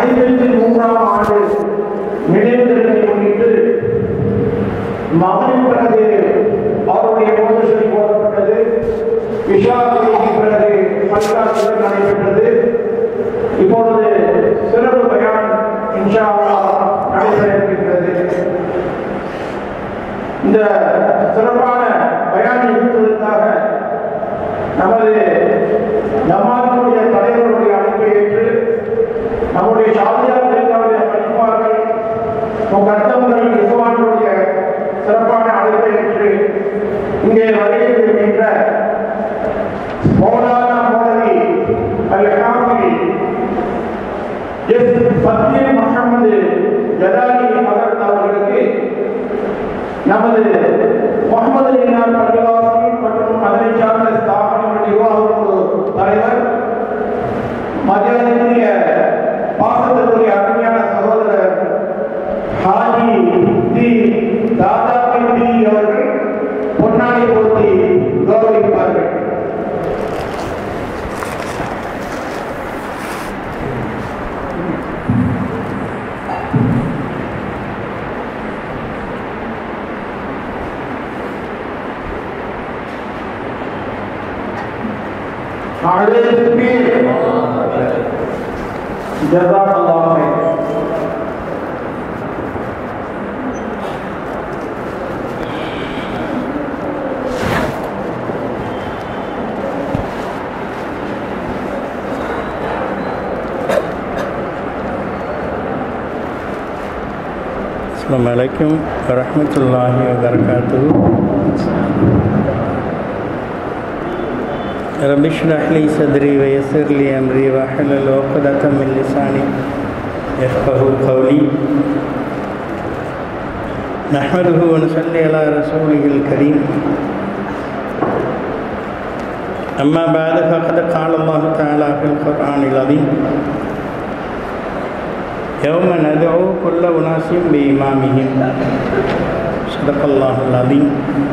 ஐம்பத்தி மூன்றாம் ஆண்டு நினைவு தினத்தை முன்னிட்டு மகனின் பிறகு அவருடைய மோது சொல்லி போடப்பட்டது விஷாவுக்கு பிறகு பல்காட்சிகள் நடைபெற்றது இப்பொழுது சிறப்பு பயான் இன்ஷா அல்லாஹ் நடைபெற இருக்கின்றது இந்த சிறப்பான பயான் நிகழ்த்துவதற்காக நமது ஜமாத்தினுடைய தலைவருடைய அழைப்பை ஏற்று நம்முடைய சாதியார்களுடைய பணிப்பார்கள் கர்த்தவர்கள் இசுவானுடைய சிறப்பான அழைப்பை ஏற்று இங்கே வருகின்ற மௌலானா மௌலவி அல் காஃபி எஸ் சத்ய முகமது ஜலாலி மகத் அவர்களுக்கு நமது முகமது இன்னார் பள்ளிவாசி மற்றும் அதனை சார்ந்த ஸ்தாபன நிர்வாக குழு தலைவர் மரியாதைக்குரிய பாசத்திற்குரிய அருமையான சகோதரர் ஹாஜி தி தாதா டி அவர்கள் பொன்னாடி போட்டி கௌரவிப்பார்கள் عليه الكبير جزاك الله خير السلام عليكم ورحمة الله وبركاته رب اشرح لي صدري ويسر لي أمري واحلل عقدة من لساني يفقه قولي نحمده ونصلي على رسوله الكريم أما بعد فقد قال الله تعالى في القرآن العظيم يوم ندعو كل أناس بإمامهم صدق الله العظيم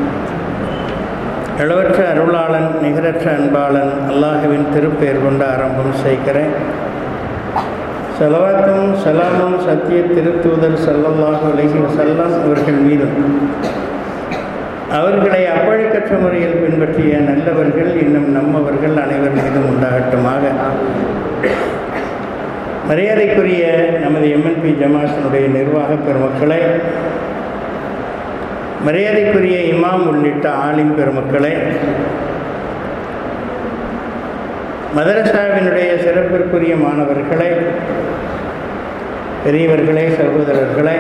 அளவற்ற அருளாளன் நிகரற்ற அன்பாளன் அல்லாஹுவின் திருப்பெயர் கொண்டு ஆரம்பம் செய்கிறேன் செலவாத்தும் சலாமும் சத்திய திருத்தூதர் சல்லல்லாஹு அலைஹி வஸல்லம் அவர்கள் மீதும் அவர்களை அப்பழுக்கற்ற முறையில் பின்பற்றிய நல்லவர்கள் இன்னும் நம்மவர்கள் அனைவர் மீதும் உண்டாகட்டுமாக மரியாதைக்குரிய நமது எம்என்பி ஜமாத்தினுடைய நிர்வாக பெருமக்களே மரியாதைக்குரிய இமாம் உள்ளிட்ட ஆலிம் பெருமக்களே மதரசாவினுடைய சிறப்பிற்குரிய மாணவர்களே பெரியவர்களே சகோதரர்களே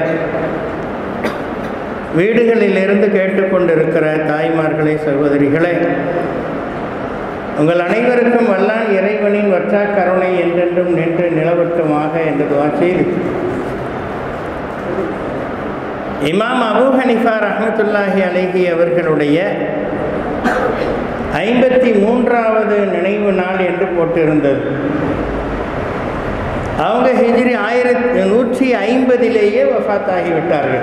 வீடுகளிலிருந்து கேட்டுக்கொண்டிருக்கிற தாய்மார்களே சகோதரிகளே உங்கள் அனைவருக்கும் வல்லான் இறைவனின் வற்றா கருணை என்றென்றும் நின்று நிலவட்டுமாக என்று துவா செய்து இமாம் அபு ஹனிஃபா ரஹமத்துல்லாஹி அலைஹி அவர்களுடைய ஐம்பத்தி மூன்றாவது நினைவு நாள் என்று போட்டிருந்தது அவங்க ஹிஜ்ரி ஆயிரத்தி நூற்றி ஐம்பதிலேயே வஃத்தாகிவிட்டார்கள்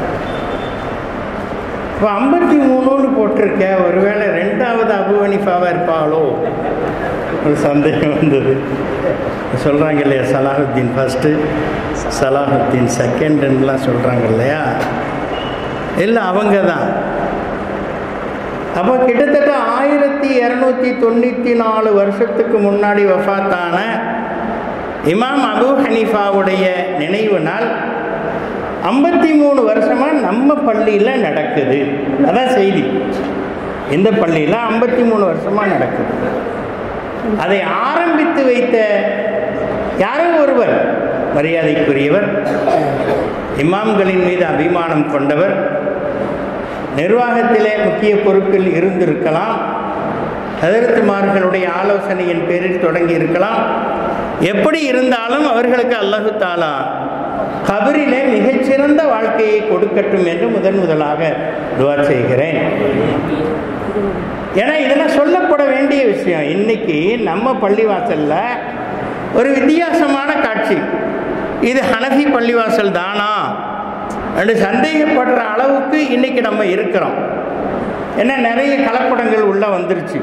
இப்போ ஐம்பத்தி மூணுன்னு போட்டிருக்க ஒருவேளை ரெண்டாவது அபு ஹனிஃபாவாக இருப்பாளோ ஒரு சந்தேகம் வந்தது சொல்கிறாங்க இல்லையா சலாஹுத்தீன் ஃபஸ்ட்டு சலாஹுத்தீன் செகண்டுன்னெலாம் சொல்கிறாங்க இல்லையா இல்லை அவங்க தான் அப்போ கிட்டத்தட்ட ஆயிரத்தி இரநூத்தி தொண்ணூற்றி நாலு வருஷத்துக்கு முன்னாடி வஃத்தான இமாம் அபு ஹனீஃபாவுடைய நினைவு நாள் ஐம்பத்தி மூணு வருஷமாக நம்ம பள்ளியில் நடக்குது அதான் செய்தி இந்த பள்ளியில் ஐம்பத்தி மூணு வருஷமாக நடக்குது அதை ஆரம்பித்து வைத்த யாரோ ஒருவர் மரியாதைக்குரியவர் இமாம்களின் மீது அபிமானம் கொண்டவர் நிர்வாகத்திலே முக்கிய பொறுப்பில் இருந்திருக்கலாம் ஹதரத்துமார்களுடைய ஆலோசனையின் பேரில் தொடங்கி இருக்கலாம் எப்படி இருந்தாலும் அவர்களுக்கு அல்லாஹு தாலா கபரிலே மிகச்சிறந்த வாழ்க்கையை கொடுக்கட்டும் என்று முதன் முதலாக துவா செய்கிறேன் ஏன்னா இதெல்லாம் சொல்லப்பட வேண்டிய விஷயம் இன்னைக்கு நம்ம பள்ளிவாசல்ல ஒரு வித்தியாசமான காட்சி இது ஹனஃபி பள்ளிவாசல் தானா என்று சந்தேகப்படுற அளவுக்கு இன்னைக்கு நம்ம இருக்கிறோம் ஏன்னா நிறைய கலப்படங்கள் உள்ள வந்துருச்சு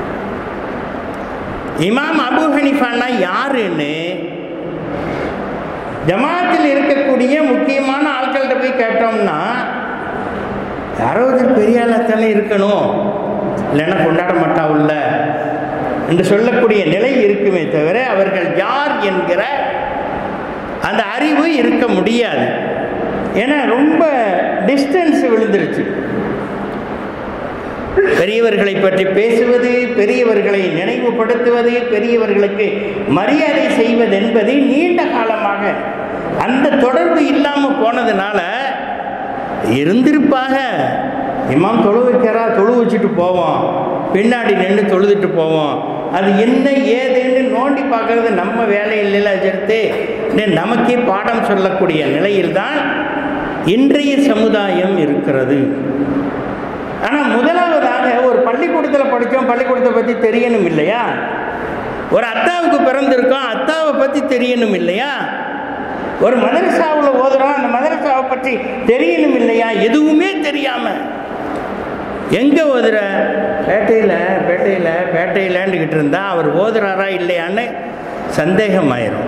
இமாம் அபு ஹனிஃபான்னா யாருன்னு ஜமாத்தில் இருக்கக்கூடிய முக்கியமான ஆட்கள்கிட்ட போய் கேட்டோம்னா யாரோ ஒருத்தர் பெரிய ஆளாத்தானே இருக்கணும் இல்லைன்னா கொண்டாட மாட்டாவுல்ல என்று சொல்லக்கூடிய நிலை இருக்குமே தவிர அவர்கள் யார் என்கிற அந்த அறிவு இருக்க முடியாது ஏன்னா ரொம்ப டிஸ்டன்ஸ் விழுந்துருச்சு பெரியவர்களை பற்றி பேசுவது பெரியவர்களை நினைவுபடுத்துவது பெரியவர்களுக்கு மரியாதை செய்வது என்பது நீண்ட காலமாக அந்த தொடர்பு இல்லாமல் போனதுனால இருந்திருப்பாக இமாம் தொழு வைக்கிறா தொழு வச்சுட்டு போவோம் பின்னாடி நின்று தொழுதுட்டு போவோம் அது என்ன ஏதுன்னு நோண்டி பார்க்கறது நம்ம வேலை இல்லைல்ல சேர்த்து நமக்கே பாடம் சொல்லக்கூடிய நிலையில்தான் இன்றைய சமுதாயம் இருக்கிறது ஆனால் முதலாவதாக ஒரு பள்ளிக்கூடத்தில் படித்தோம் பள்ளிக்கூடத்தை பற்றி தெரியணும் இல்லையா ஒரு அத்தாவுக்கு பிறந்திருக்கோம் அத்தாவை பற்றி தெரியணும் இல்லையா ஒரு மதரசாவில் ஓதுறோம் அந்த மதரசாவை பற்றி தெரியணும் இல்லையா எதுவுமே தெரியாமல் எங்கே ஓதுற பேட்டையில் பேட்டையில் பேட்டையிலன்னுக்கிட்டு இருந்தால் அவர் ஓதுறாரா இல்லையான்னு சந்தேகமாயிரும்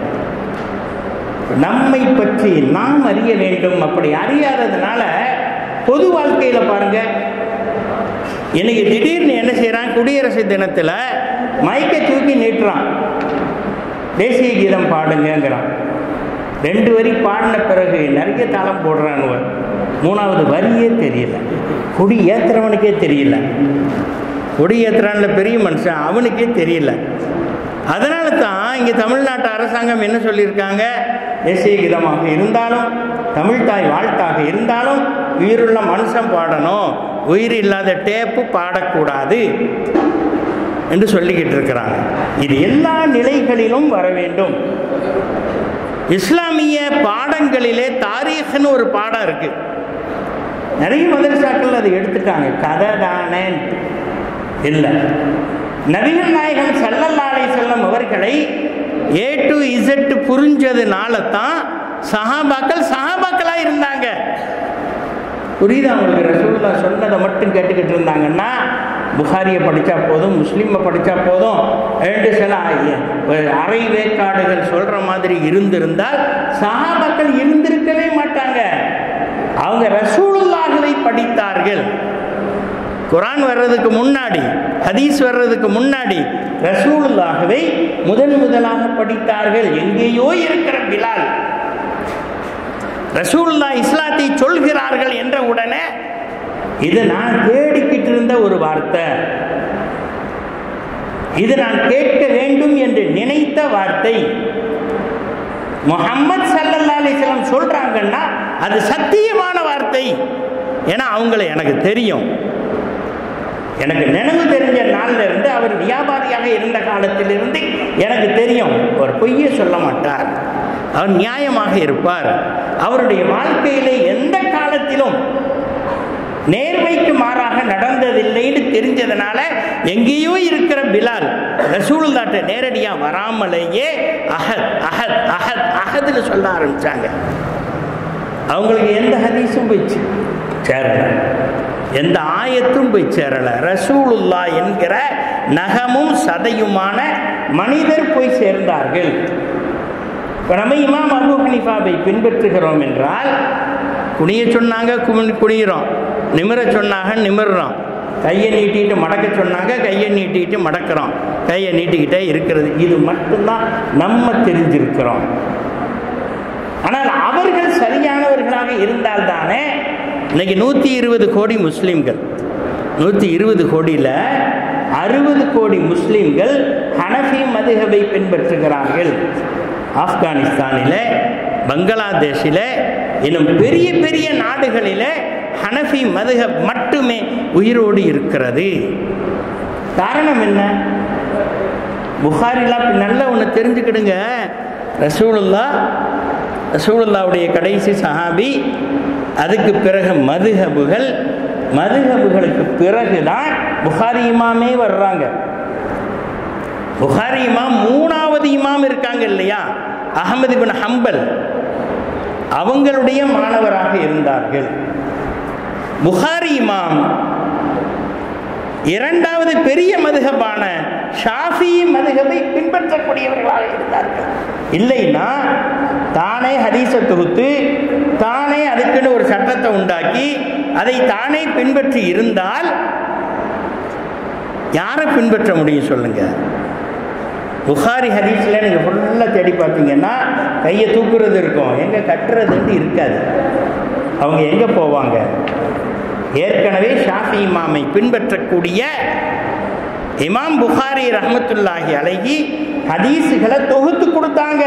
நம்மை பற்றி நாம் அறிய வேண்டும் அப்படி அறியாததுனால பொது வாழ்க்கையில் பாருங்க இன்னைக்கு திடீர்னு என்ன செய்கிறான் குடியரசு தினத்தில் மைக்கை தூக்கி நீட்டுறான் தேசிய கீதம் பாடுங்கிறான் ரெண்டு வரி பாடின பிறகு நிறைய தாளம் போடுறானுவ மூணாவது வரியே தெரியல கொடி ஏத்துறவனுக்கே தெரியல கொடி ஏத்துறான்ல பெரிய மனுஷன் அவனுக்கே தெரியல அதனால தான் இங்கே தமிழ்நாட்டு அரசாங்கம் என்ன சொல்லியிருக்காங்க தேசிய கீதமாக இருந்தாலும் தமிழ் தாய் வாழ்த்தாக இருந்தாலும் உயிருள்ள மனுஷன் பாடணும் உயிர் இல்லாத டேப்பு பாடக்கூடாது என்று சொல்லிக்கிட்டு இருக்கிறாங்க இது எல்லா நிலைகளிலும் வர வேண்டும் இஸ்லாமிய பாடங்களிலே தாரீഖ்னு ஒரு பாடம் இருக்கு நிறைய மதரசாக்கள் அதை எடுத்துட்டாங்க கதை தானே இல்லை நபிகள் நாயகம் சல்லல்லாலை செல்லம் அவர்களை ஏ டு இசட் புரிஞ்சதுனால தான் சஹாபாக்கள் சஹாபாக்களாக இருந்தாங்க புரியுது அவங்களுக்கு ரசூல்லா சொன்னதை மட்டும் கேட்டுக்கிட்டு இருந்தாங்கன்னா புகாரியை படித்தா போதும் முஸ்லீமை படித்தா போதும் ரெண்டு சில அரை வேக்காடுகள் சொல்கிற மாதிரி இருந்திருந்தால் சஹாபாக்கள் இருந்திருக்கவே மாட்டாங்க அவங்க ரசூலுல்லாஹுவை படித்தார்கள் குரான் வர்றதுக்கு முன்னாடி ஹதீஸ் வர்றதுக்கு முன்னாடி ரசூலுல்லாஹுவை முதன் முதலாக படித்தார்கள் எங்கேயோ இருக்கிற பிலால் ரசூல்லா இஸ்லாத்தை சொல்கிறார்கள் என்ற உடனே இது நான் தேடிக்கிட்டு இருந்த ஒரு வார்த்தை இது நான் கேட்க வேண்டும் என்று நினைத்த வார்த்தை முகம்மது சல்லல்லா அலிஸ்லாம் சொல்றாங்கன்னா அது சத்தியமான வார்த்தை ஏன்னா அவங்கள எனக்கு தெரியும் எனக்கு நினைவு தெரிஞ்ச நாள்ல இருந்து அவர் வியாபாரியாக இருந்த காலத்திலிருந்து எனக்கு தெரியும் அவர் பொய்ய சொல்ல மாட்டார் அவர் நியாயமாக இருப்பார் அவருடைய வாழ்க்கையிலே எந்த காலத்திலும் நேர்மைக்கு மாறாக நடந்ததில்லைன்னு தெரிஞ்சதுனால எங்கேயோ இருக்கிற பிலால் ரசூலுல்லாட்ட நேரடியாக வராமலேயே அஹத் அஹத் அஹத் அஹத்னு சொல்ல ஆரம்பிச்சாங்க அவங்களுக்கு எந்த ஹதீஸும் போயிடுச்சு சேரல எந்த ஆயத்தும் போய் சேரல ரசூலுல்லா என்கிற நகமும் சதையுமான மனிதர் போய் சேர்ந்தார்கள் இப்போ நம்ம இமாம் அபு ஹனிஃபாவை பின்பற்றுகிறோம் என்றால் குனிய சொன்னாங்க குமி குனிகிறோம் நிமிர சொன்னாங்க நிமிர்றோம் கையை நீட்டிட்டு மடக்க சொன்னாங்க கையை நீட்டிட்டு மடக்கிறோம் கையை நீட்டிக்கிட்டே இருக்கிறது இது மட்டும்தான் நம்ம தெரிஞ்சிருக்கிறோம் ஆனால் அவர்கள் சரியானவர்களாக இருந்தால் தானே இன்னைக்கு நூற்றி இருபது கோடி முஸ்லீம்கள் நூற்றி இருபது கோடியில் அறுபது கோடி முஸ்லீம்கள் ஹனஃபி மதுகபை பின்பற்றுகிறார்கள் ஆப்கானிஸ்தானில் பங்களாதேஷில் இன்னும் பெரிய பெரிய நாடுகளில் ஹனஃபி மதுகப் மட்டுமே உயிரோடு இருக்கிறது காரணம் என்ன புகாரிலாம் நல்ல ஒன்று தெரிஞ்சுக்கிடுங்க ரசூலுல்லா ரசூலுல்லாவுடைய கடைசி சஹாபி அதுக்கு பிறகு மதுஹபுகள் மதுஹபுகளுக்கு பிறகு தான் புகாரி இமாமே வர்றாங்க புகாரி இமாம் மூணாவது இமாம் இருக்காங்க இல்லையா அகமது பின் ஹம்பல் அவங்களுடைய மாணவராக இருந்தார்கள் புகாரி இமாம் இரண்டாவது பெரிய மதுகபான ஷாஃபி மதுகபை பின்பற்றக்கூடியவர்களாக இருந்தார்கள் இல்லைன்னா தானே ஹதீஸை தொகுத்து தானே அதுக்குன்னு ஒரு சட்டத்தை உண்டாக்கி அதை தானே பின்பற்றி இருந்தால் யாரை பின்பற்ற முடியும் சொல்லுங்க புகாரி ஹதீஸில் நீங்கள் ஃபுல்லாக தேடி பார்த்தீங்கன்னா கையை தூக்குறது இருக்கும் எங்கே கட்டுறதுன்னு இருக்காது அவங்க எங்கே போவாங்க ஏற்கனவே ஷாஃபி இமாமை பின்பற்றக்கூடிய இமாம் புகாரி ரஹமத்துல்லாஹி அழகி ஹதீஸுகளை தொகுத்து கொடுத்தாங்க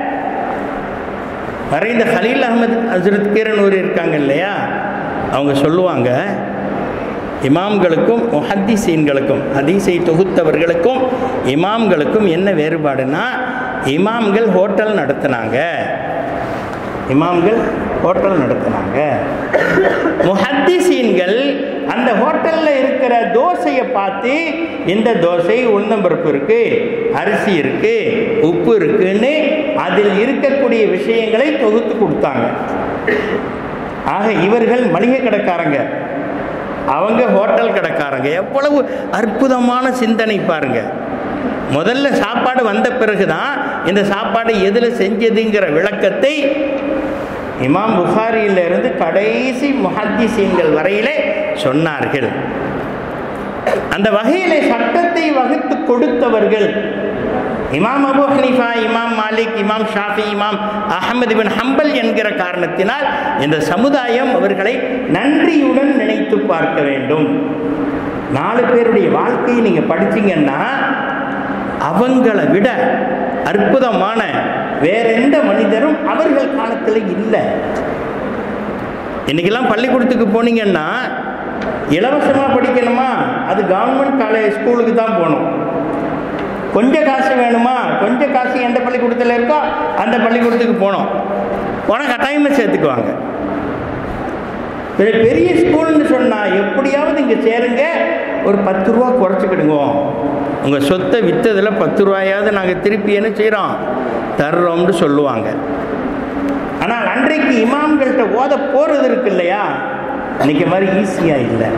மறைந்த ஹலீல் அகமது ஹசரத் கீரனூர் இருக்காங்க இல்லையா அவங்க சொல்லுவாங்க இமாம்களுக்கும் முஹத்திசீன்களுக்கும் ஹதீஸை தொகுத்தவர்களுக்கும் இமாம்களுக்கும் என்ன வேறுபாடுனா இமாம்கள் ஹோட்டல் நடத்தினாங்க இமாம்கள் ஹோட்டல் நடத்தினாங்க முஹத்திசீன்கள் அந்த ஹோட்டலில் இருக்கிற தோசையை பார்த்து இந்த தோசை உளுந்தம்பருப்பு இருக்கு அரிசி இருக்கு உப்பு இருக்குன்னு அதில் இருக்கக்கூடிய விஷயங்களை தொகுத்து கொடுத்தாங்க ஆக இவர்கள் மளிகை கடைக்காரங்க அவங்க ஹோட்டல் கடைக்காரங்க எவ்வளவு அற்புதமான சிந்தனை பாருங்க முதல்ல சாப்பாடு வந்த பிறகுதான் இந்த சாப்பாடு எதில் செஞ்சதுங்கிற விளக்கத்தை இமாம் புகாரியிலிருந்து கடைசி முஹத்திசீன்கள் வரையிலே சொன்னார்கள் அந்த வகையிலே சட்டத்தை வகுத்து கொடுத்தவர்கள் இமாம் அபு ஹனீஃபா இமாம் மாலிக் இமாம் ஷாஃபி இமாம் அகமது பின் ஹம்பல் என்கிற காரணத்தினால் இந்த சமுதாயம் அவர்களை நன்றியுடன் நினைத்து பார்க்க வேண்டும் நாலு பேருடைய வாழ்க்கையை நீங்க படிச்சீங்கன்னா அவங்கள விட அற்புதமான வேற எந்த மனிதரும் அவர்கள் காலத்தில் இல்லை இன்னைக்கெல்லாம் பள்ளிக்கூடத்துக்கு போனீங்கன்னா இலவசமாக படிக்கணுமா அது கவர்மெண்ட் காலேஜ் ஸ்கூலுக்கு தான் போகணும் கொஞ்சம் காசு வேணுமா கொஞ்சம் காசு எந்த பள்ளிக்கூடத்தில் இருக்கோ அந்த பள்ளிக்கூடத்துக்கு போனோம் போனால் கட்டாயமாக சேர்த்துக்குவாங்க பெரிய பெரிய ஸ்கூல்னு சொன்னால் எப்படியாவது இங்கே சேருங்க ஒரு பத்து ரூபா குறைச்சிக்கிடுங்க உங்கள் சொத்தை விற்றதில் பத்து ரூபாயாவது நாங்கள் திருப்பி என்ன செய்கிறோம் தர்றோம்னு சொல்லுவாங்க ஆனால் அன்றைக்கு இமாம்கள்கிட்ட ஓத போகிறது இருக்கு இல்லையா இன்னைக்கு மாதிரி ஈஸியாக இல்லை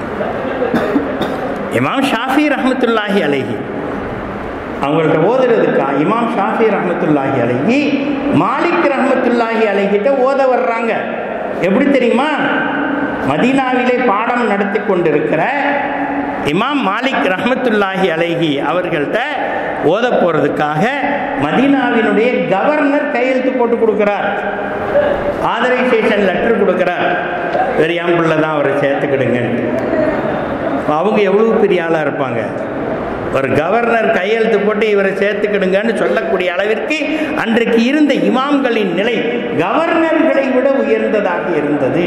இமாம் ஷாஃபி ரஹமத்துல்லாஹி அலைஹி அவங்கள்ட்ட ஓதுறதுக்கா இமாம் ஷாஃபி ரஹமத்துல்லாஹி அலைஹி மாலிக் ரஹமத்துல்லாஹி அலைகிட்ட ஓத வர்றாங்க எப்படி தெரியுமா மதீனாவிலே பாடம் நடத்தி கொண்டிருக்கிற இமாம் மாலிக் ரஹமத்துல்லாஹி அலைஹி அவர்கள்ட்ட ஓத போறதுக்காக மதீனாவினுடைய கவர்னர் கையெழுத்து போட்டு கொடுக்கிறார் ஆதரைசேஷன் லெட்டர் கொடுக்கிறார் பெரியாம்புள்ள தான் அவரை சேர்த்துக்கிடுங்க அவங்க எவ்வளவு பெரிய ஆளாக இருப்பாங்க ஒரு கவர்னர் கையெழுத்து போட்டு இவரை சேர்த்துக்கிடுங்கன்னு சொல்லக்கூடிய அளவிற்கு அன்றைக்கு இருந்த இமாம்களின் நிலை கவர்னர்களை விட உயர்ந்ததாக இருந்தது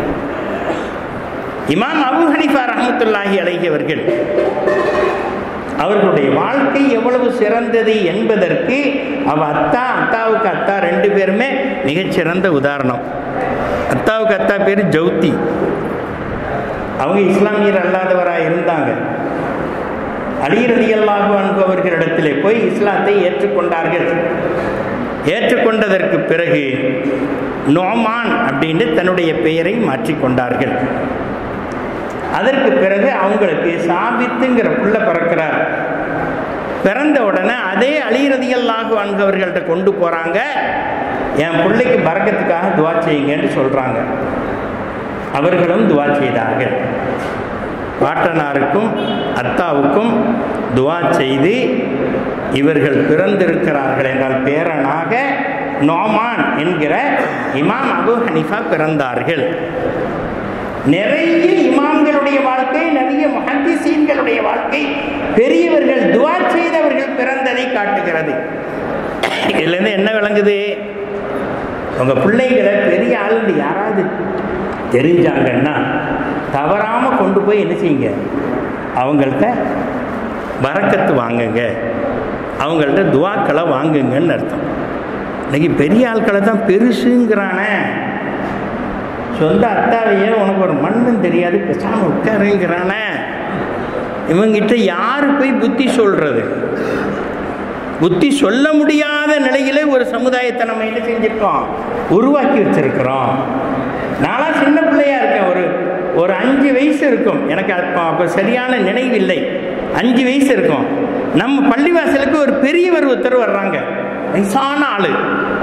இமாம் அபு ஹனிஃபா ரஹமத்துல்லாஹி அழகியவர்கள் அவர்களுடைய வாழ்க்கை எவ்வளவு சிறந்தது என்பதற்கு அவ அத்தா அத்தாவுக்கு அத்தா ரெண்டு பேருமே மிகச்சிறந்த உதாரணம் அத்தாவுக்கு அத்தா பேர் ஜவுத்தி அவங்க இஸ்லாமியர் அல்லாதவராக இருந்தாங்க அலி ரலியல்லாஹு அன்ஹு அவர்களிடத்திலே போய் இஸ்லாத்தை ஏற்றுக்கொண்டார்கள் ஏற்றுக்கொண்டதற்கு பிறகு நோமான் அப்படின்னு தன்னுடைய பெயரை மாற்றிக்கொண்டார்கள் அதற்கு பிறகு அவங்களுக்கு சாபித்துங்கிற புள்ள பிறக்கிறார் பிறந்த உடனே அதே அழிரதியல்லாக அன்கவர்கள்ட்ட கொண்டு போகிறாங்க என் பிள்ளைக்கு பறக்கத்துக்காக துவா செய்யுங்கன்னு சொல்கிறாங்க அவர்களும் துவா செய்தார்கள் பாட்டனாருக்கும் அத்தாவுக்கும் துவா செய்து இவர்கள் பிறந்திருக்கிறார்கள் என்றால் பேரனாக நோமான் என்கிற இமாம் அபு ஹனிஃபா பிறந்தார்கள் நிறைய இமாம்களுடைய வாழ்க்கை நிறைய மஹத்திசீன்களுடைய வாழ்க்கை பெரியவர்கள் துவா செய்தவர்கள் பிறந்ததை காட்டுகிறது இதுலேருந்து என்ன விளங்குது உங்க பிள்ளைகளை பெரிய ஆளுண்டு யாராவது தெரிஞ்சாங்கன்னா தவறாம கொண்டு போய் என்ன செய்யுங்க அவங்கள்ட்ட வரக்கத்து வாங்குங்க அவங்கள்ட்ட துவாக்களை வாங்குங்கன்னு அர்த்தம் இன்னைக்கு பெரிய ஆட்களை தான் பெருசுங்கிறானே சொந்த அத்தாவையே உனக்கு ஒரு மண்ணும் தெரியாது பேசாம உட்காருங்கிறானே இவங்கிட்ட யாரு போய் புத்தி சொல்றது புத்தி சொல்ல முடியாத நிலையிலே ஒரு சமுதாயத்தை நம்ம என்ன செஞ்சிருக்கோம் உருவாக்கி வச்சிருக்கிறோம் நான்லாம் சின்ன பிள்ளையா இருக்கேன் ஒரு ஒரு அஞ்சு வயசு இருக்கும் எனக்கு அப்போ அப்போ சரியான நினைவில்லை அஞ்சு வயசு இருக்கும் நம்ம பள்ளிவாசலுக்கு ஒரு பெரியவர் ஒருத்தர் வர்றாங்க வயசான ஆளு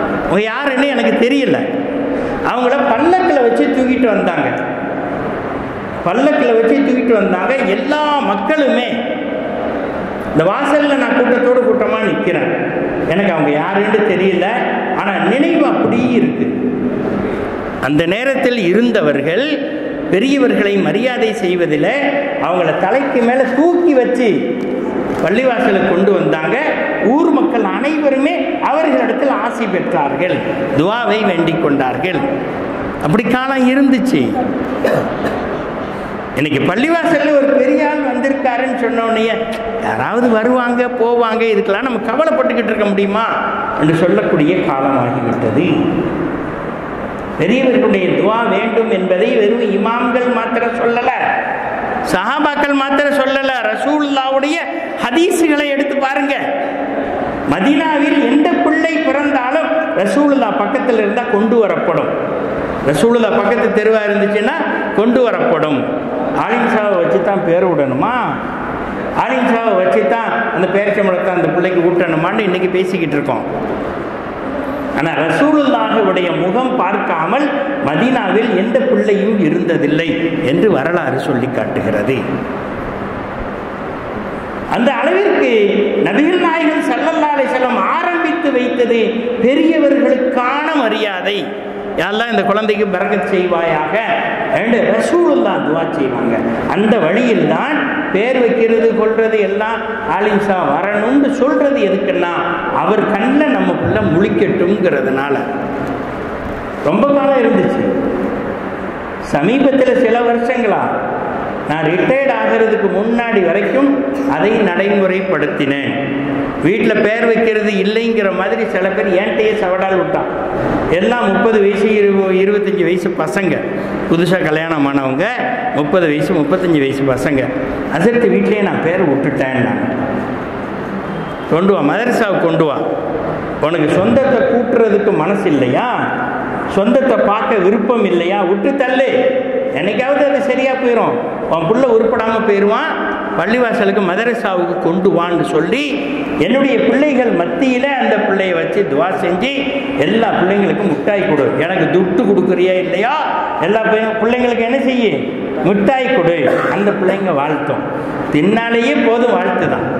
அவங்க யாருன்னு எனக்கு தெரியல அவங்கள பல்லக்கில் வச்சு தூக்கிட்டு வந்தாங்க பல்லக்கில் வச்சு தூக்கிட்டு வந்தாங்க எல்லா மக்களுமே இந்த வாசலில் நான் கூட்டத்தோடு கூட்டமாக நிற்கிறேன் எனக்கு அவங்க யாருன்னு தெரியல ஆனால் நினைவு அப்படியே இருக்கு அந்த நேரத்தில் இருந்தவர்கள் பெரியவர்களை மரியாதை செய்வதில் அவங்கள தலைக்கு மேலே தூக்கி வச்சு பள்ளிவாசலுக்கு கொண்டு வந்தாங்க ஊர் மக்கள் அனைவருமே அவர்களிடத்தில் ஆசி பெற்றார்கள் துவாவை வேண்டிக் கொண்டார்கள் அப்படி காலம் இருந்துச்சு இன்னைக்கு பள்ளிவாசல்ல ஒரு பெரிய ஆள் வந்திருக்காருன்னு சொன்ன உடனே யாராவது வருவாங்க போவாங்க இதுக்கெல்லாம் நம்ம கவலைப்பட்டுக்கிட்டு இருக்க முடியுமா என்று சொல்லக்கூடிய காலமாகிவிட்டது பெரியவர்களுடைய துவா வேண்டும் என்பதை வெறும் இமாம்கள் மாத்திரம் சொல்லல சஹாபாக்கள் மாத்திரம் சொல்லல ரசூல்லாவுடைய ஹதீஸுகளை எடுத்து பாருங்க மதீனாவில் எந்த பிள்ளை பிறந்தாலும் ரசூலுல்லா பக்கத்தில் இருந்தால் கொண்டு வரப்படும் ரசூலுல்லா பக்கத்து தெருவா இருந்துச்சுன்னா கொண்டு வரப்படும் ஆலிம்சாவை வச்சு தான் பேர் விடணுமா ஆலிம்சாவை வச்சு தான் அந்த பேரிச்சம்பளத்தை அந்த பிள்ளைக்கு ஊட்டணுமான்னு இன்னைக்கு பேசிக்கிட்டு இருக்கோம் ஆனால் ரசூலுல்லாஹுடைய முகம் பார்க்காமல் மதீனாவில் எந்த பிள்ளையும் இருந்ததில்லை என்று வரலாறு சொல்லி காட்டுகிறது அந்த அளவிற்கு நபிகள் நாயகன் சல்லல்லா அலிசல்லம் ஆரம்பித்து வைத்தது பெரியவர்களுக்கான மரியாதை யாரெல்லாம் இந்த குழந்தைக்கு பரகத் செய்வாயாக என்று ரசூலுல்லா துவா செய்வாங்க அந்த வழியில் தான் பேர் வைக்கிறது கொள்றது எல்லாம் ஆலிம்சா வரணும்னு சொல்றது எதுக்குன்னா அவர் கண்ணில் நம்ம பிள்ளை முழிக்கட்டும்ங்கிறதுனால ரொம்ப காலம் இருந்துச்சு சமீபத்தில் சில வருஷங்களா நான் ரிட்டையர்ட் ஆகிறதுக்கு முன்னாடி வரைக்கும் அதை நடைமுறைப்படுத்தினேன் வீட்டில் பேர் வைக்கிறது இல்லைங்கிற மாதிரி சில பேர் ஏன்ட்டையே சவடால் விட்டான் எல்லாம் முப்பது வயசு இரு இருபத்தஞ்சி வயசு பசங்க புதுசாக கல்யாணம் ஆனவங்க முப்பது வயசு முப்பத்தஞ்சு வயசு பசங்க அசத்து வீட்லேயே நான் பேர் விட்டுட்டேன் நான் கொண்டு வா மதரசாவுக்கு கொண்டு வா உனக்கு சொந்தத்தை கூட்டுறதுக்கு மனசு இல்லையா சொந்தத்தை பார்க்க விருப்பம் இல்லையா விட்டு தள்ளு என்னைக்காவது அது சரியா போயிடும் உன் புள்ள உருப்படாமல் போயிடுவான் பள்ளிவாசலுக்கு மதரசாவுக்கு கொண்டு வான்னு சொல்லி என்னுடைய பிள்ளைகள் மத்தியில் அந்த பிள்ளைய வச்சு துவா செஞ்சு எல்லா பிள்ளைங்களுக்கும் மிட்டாய் கொடு எனக்கு துட்டு கொடுக்குறியா இல்லையா எல்லா பிள்ளைங்களுக்கு என்ன செய்ய மிட்டாய் கொடு அந்த பிள்ளைங்க வாழ்த்தும் தின்னாலேயே போதும் வாழ்த்து தான்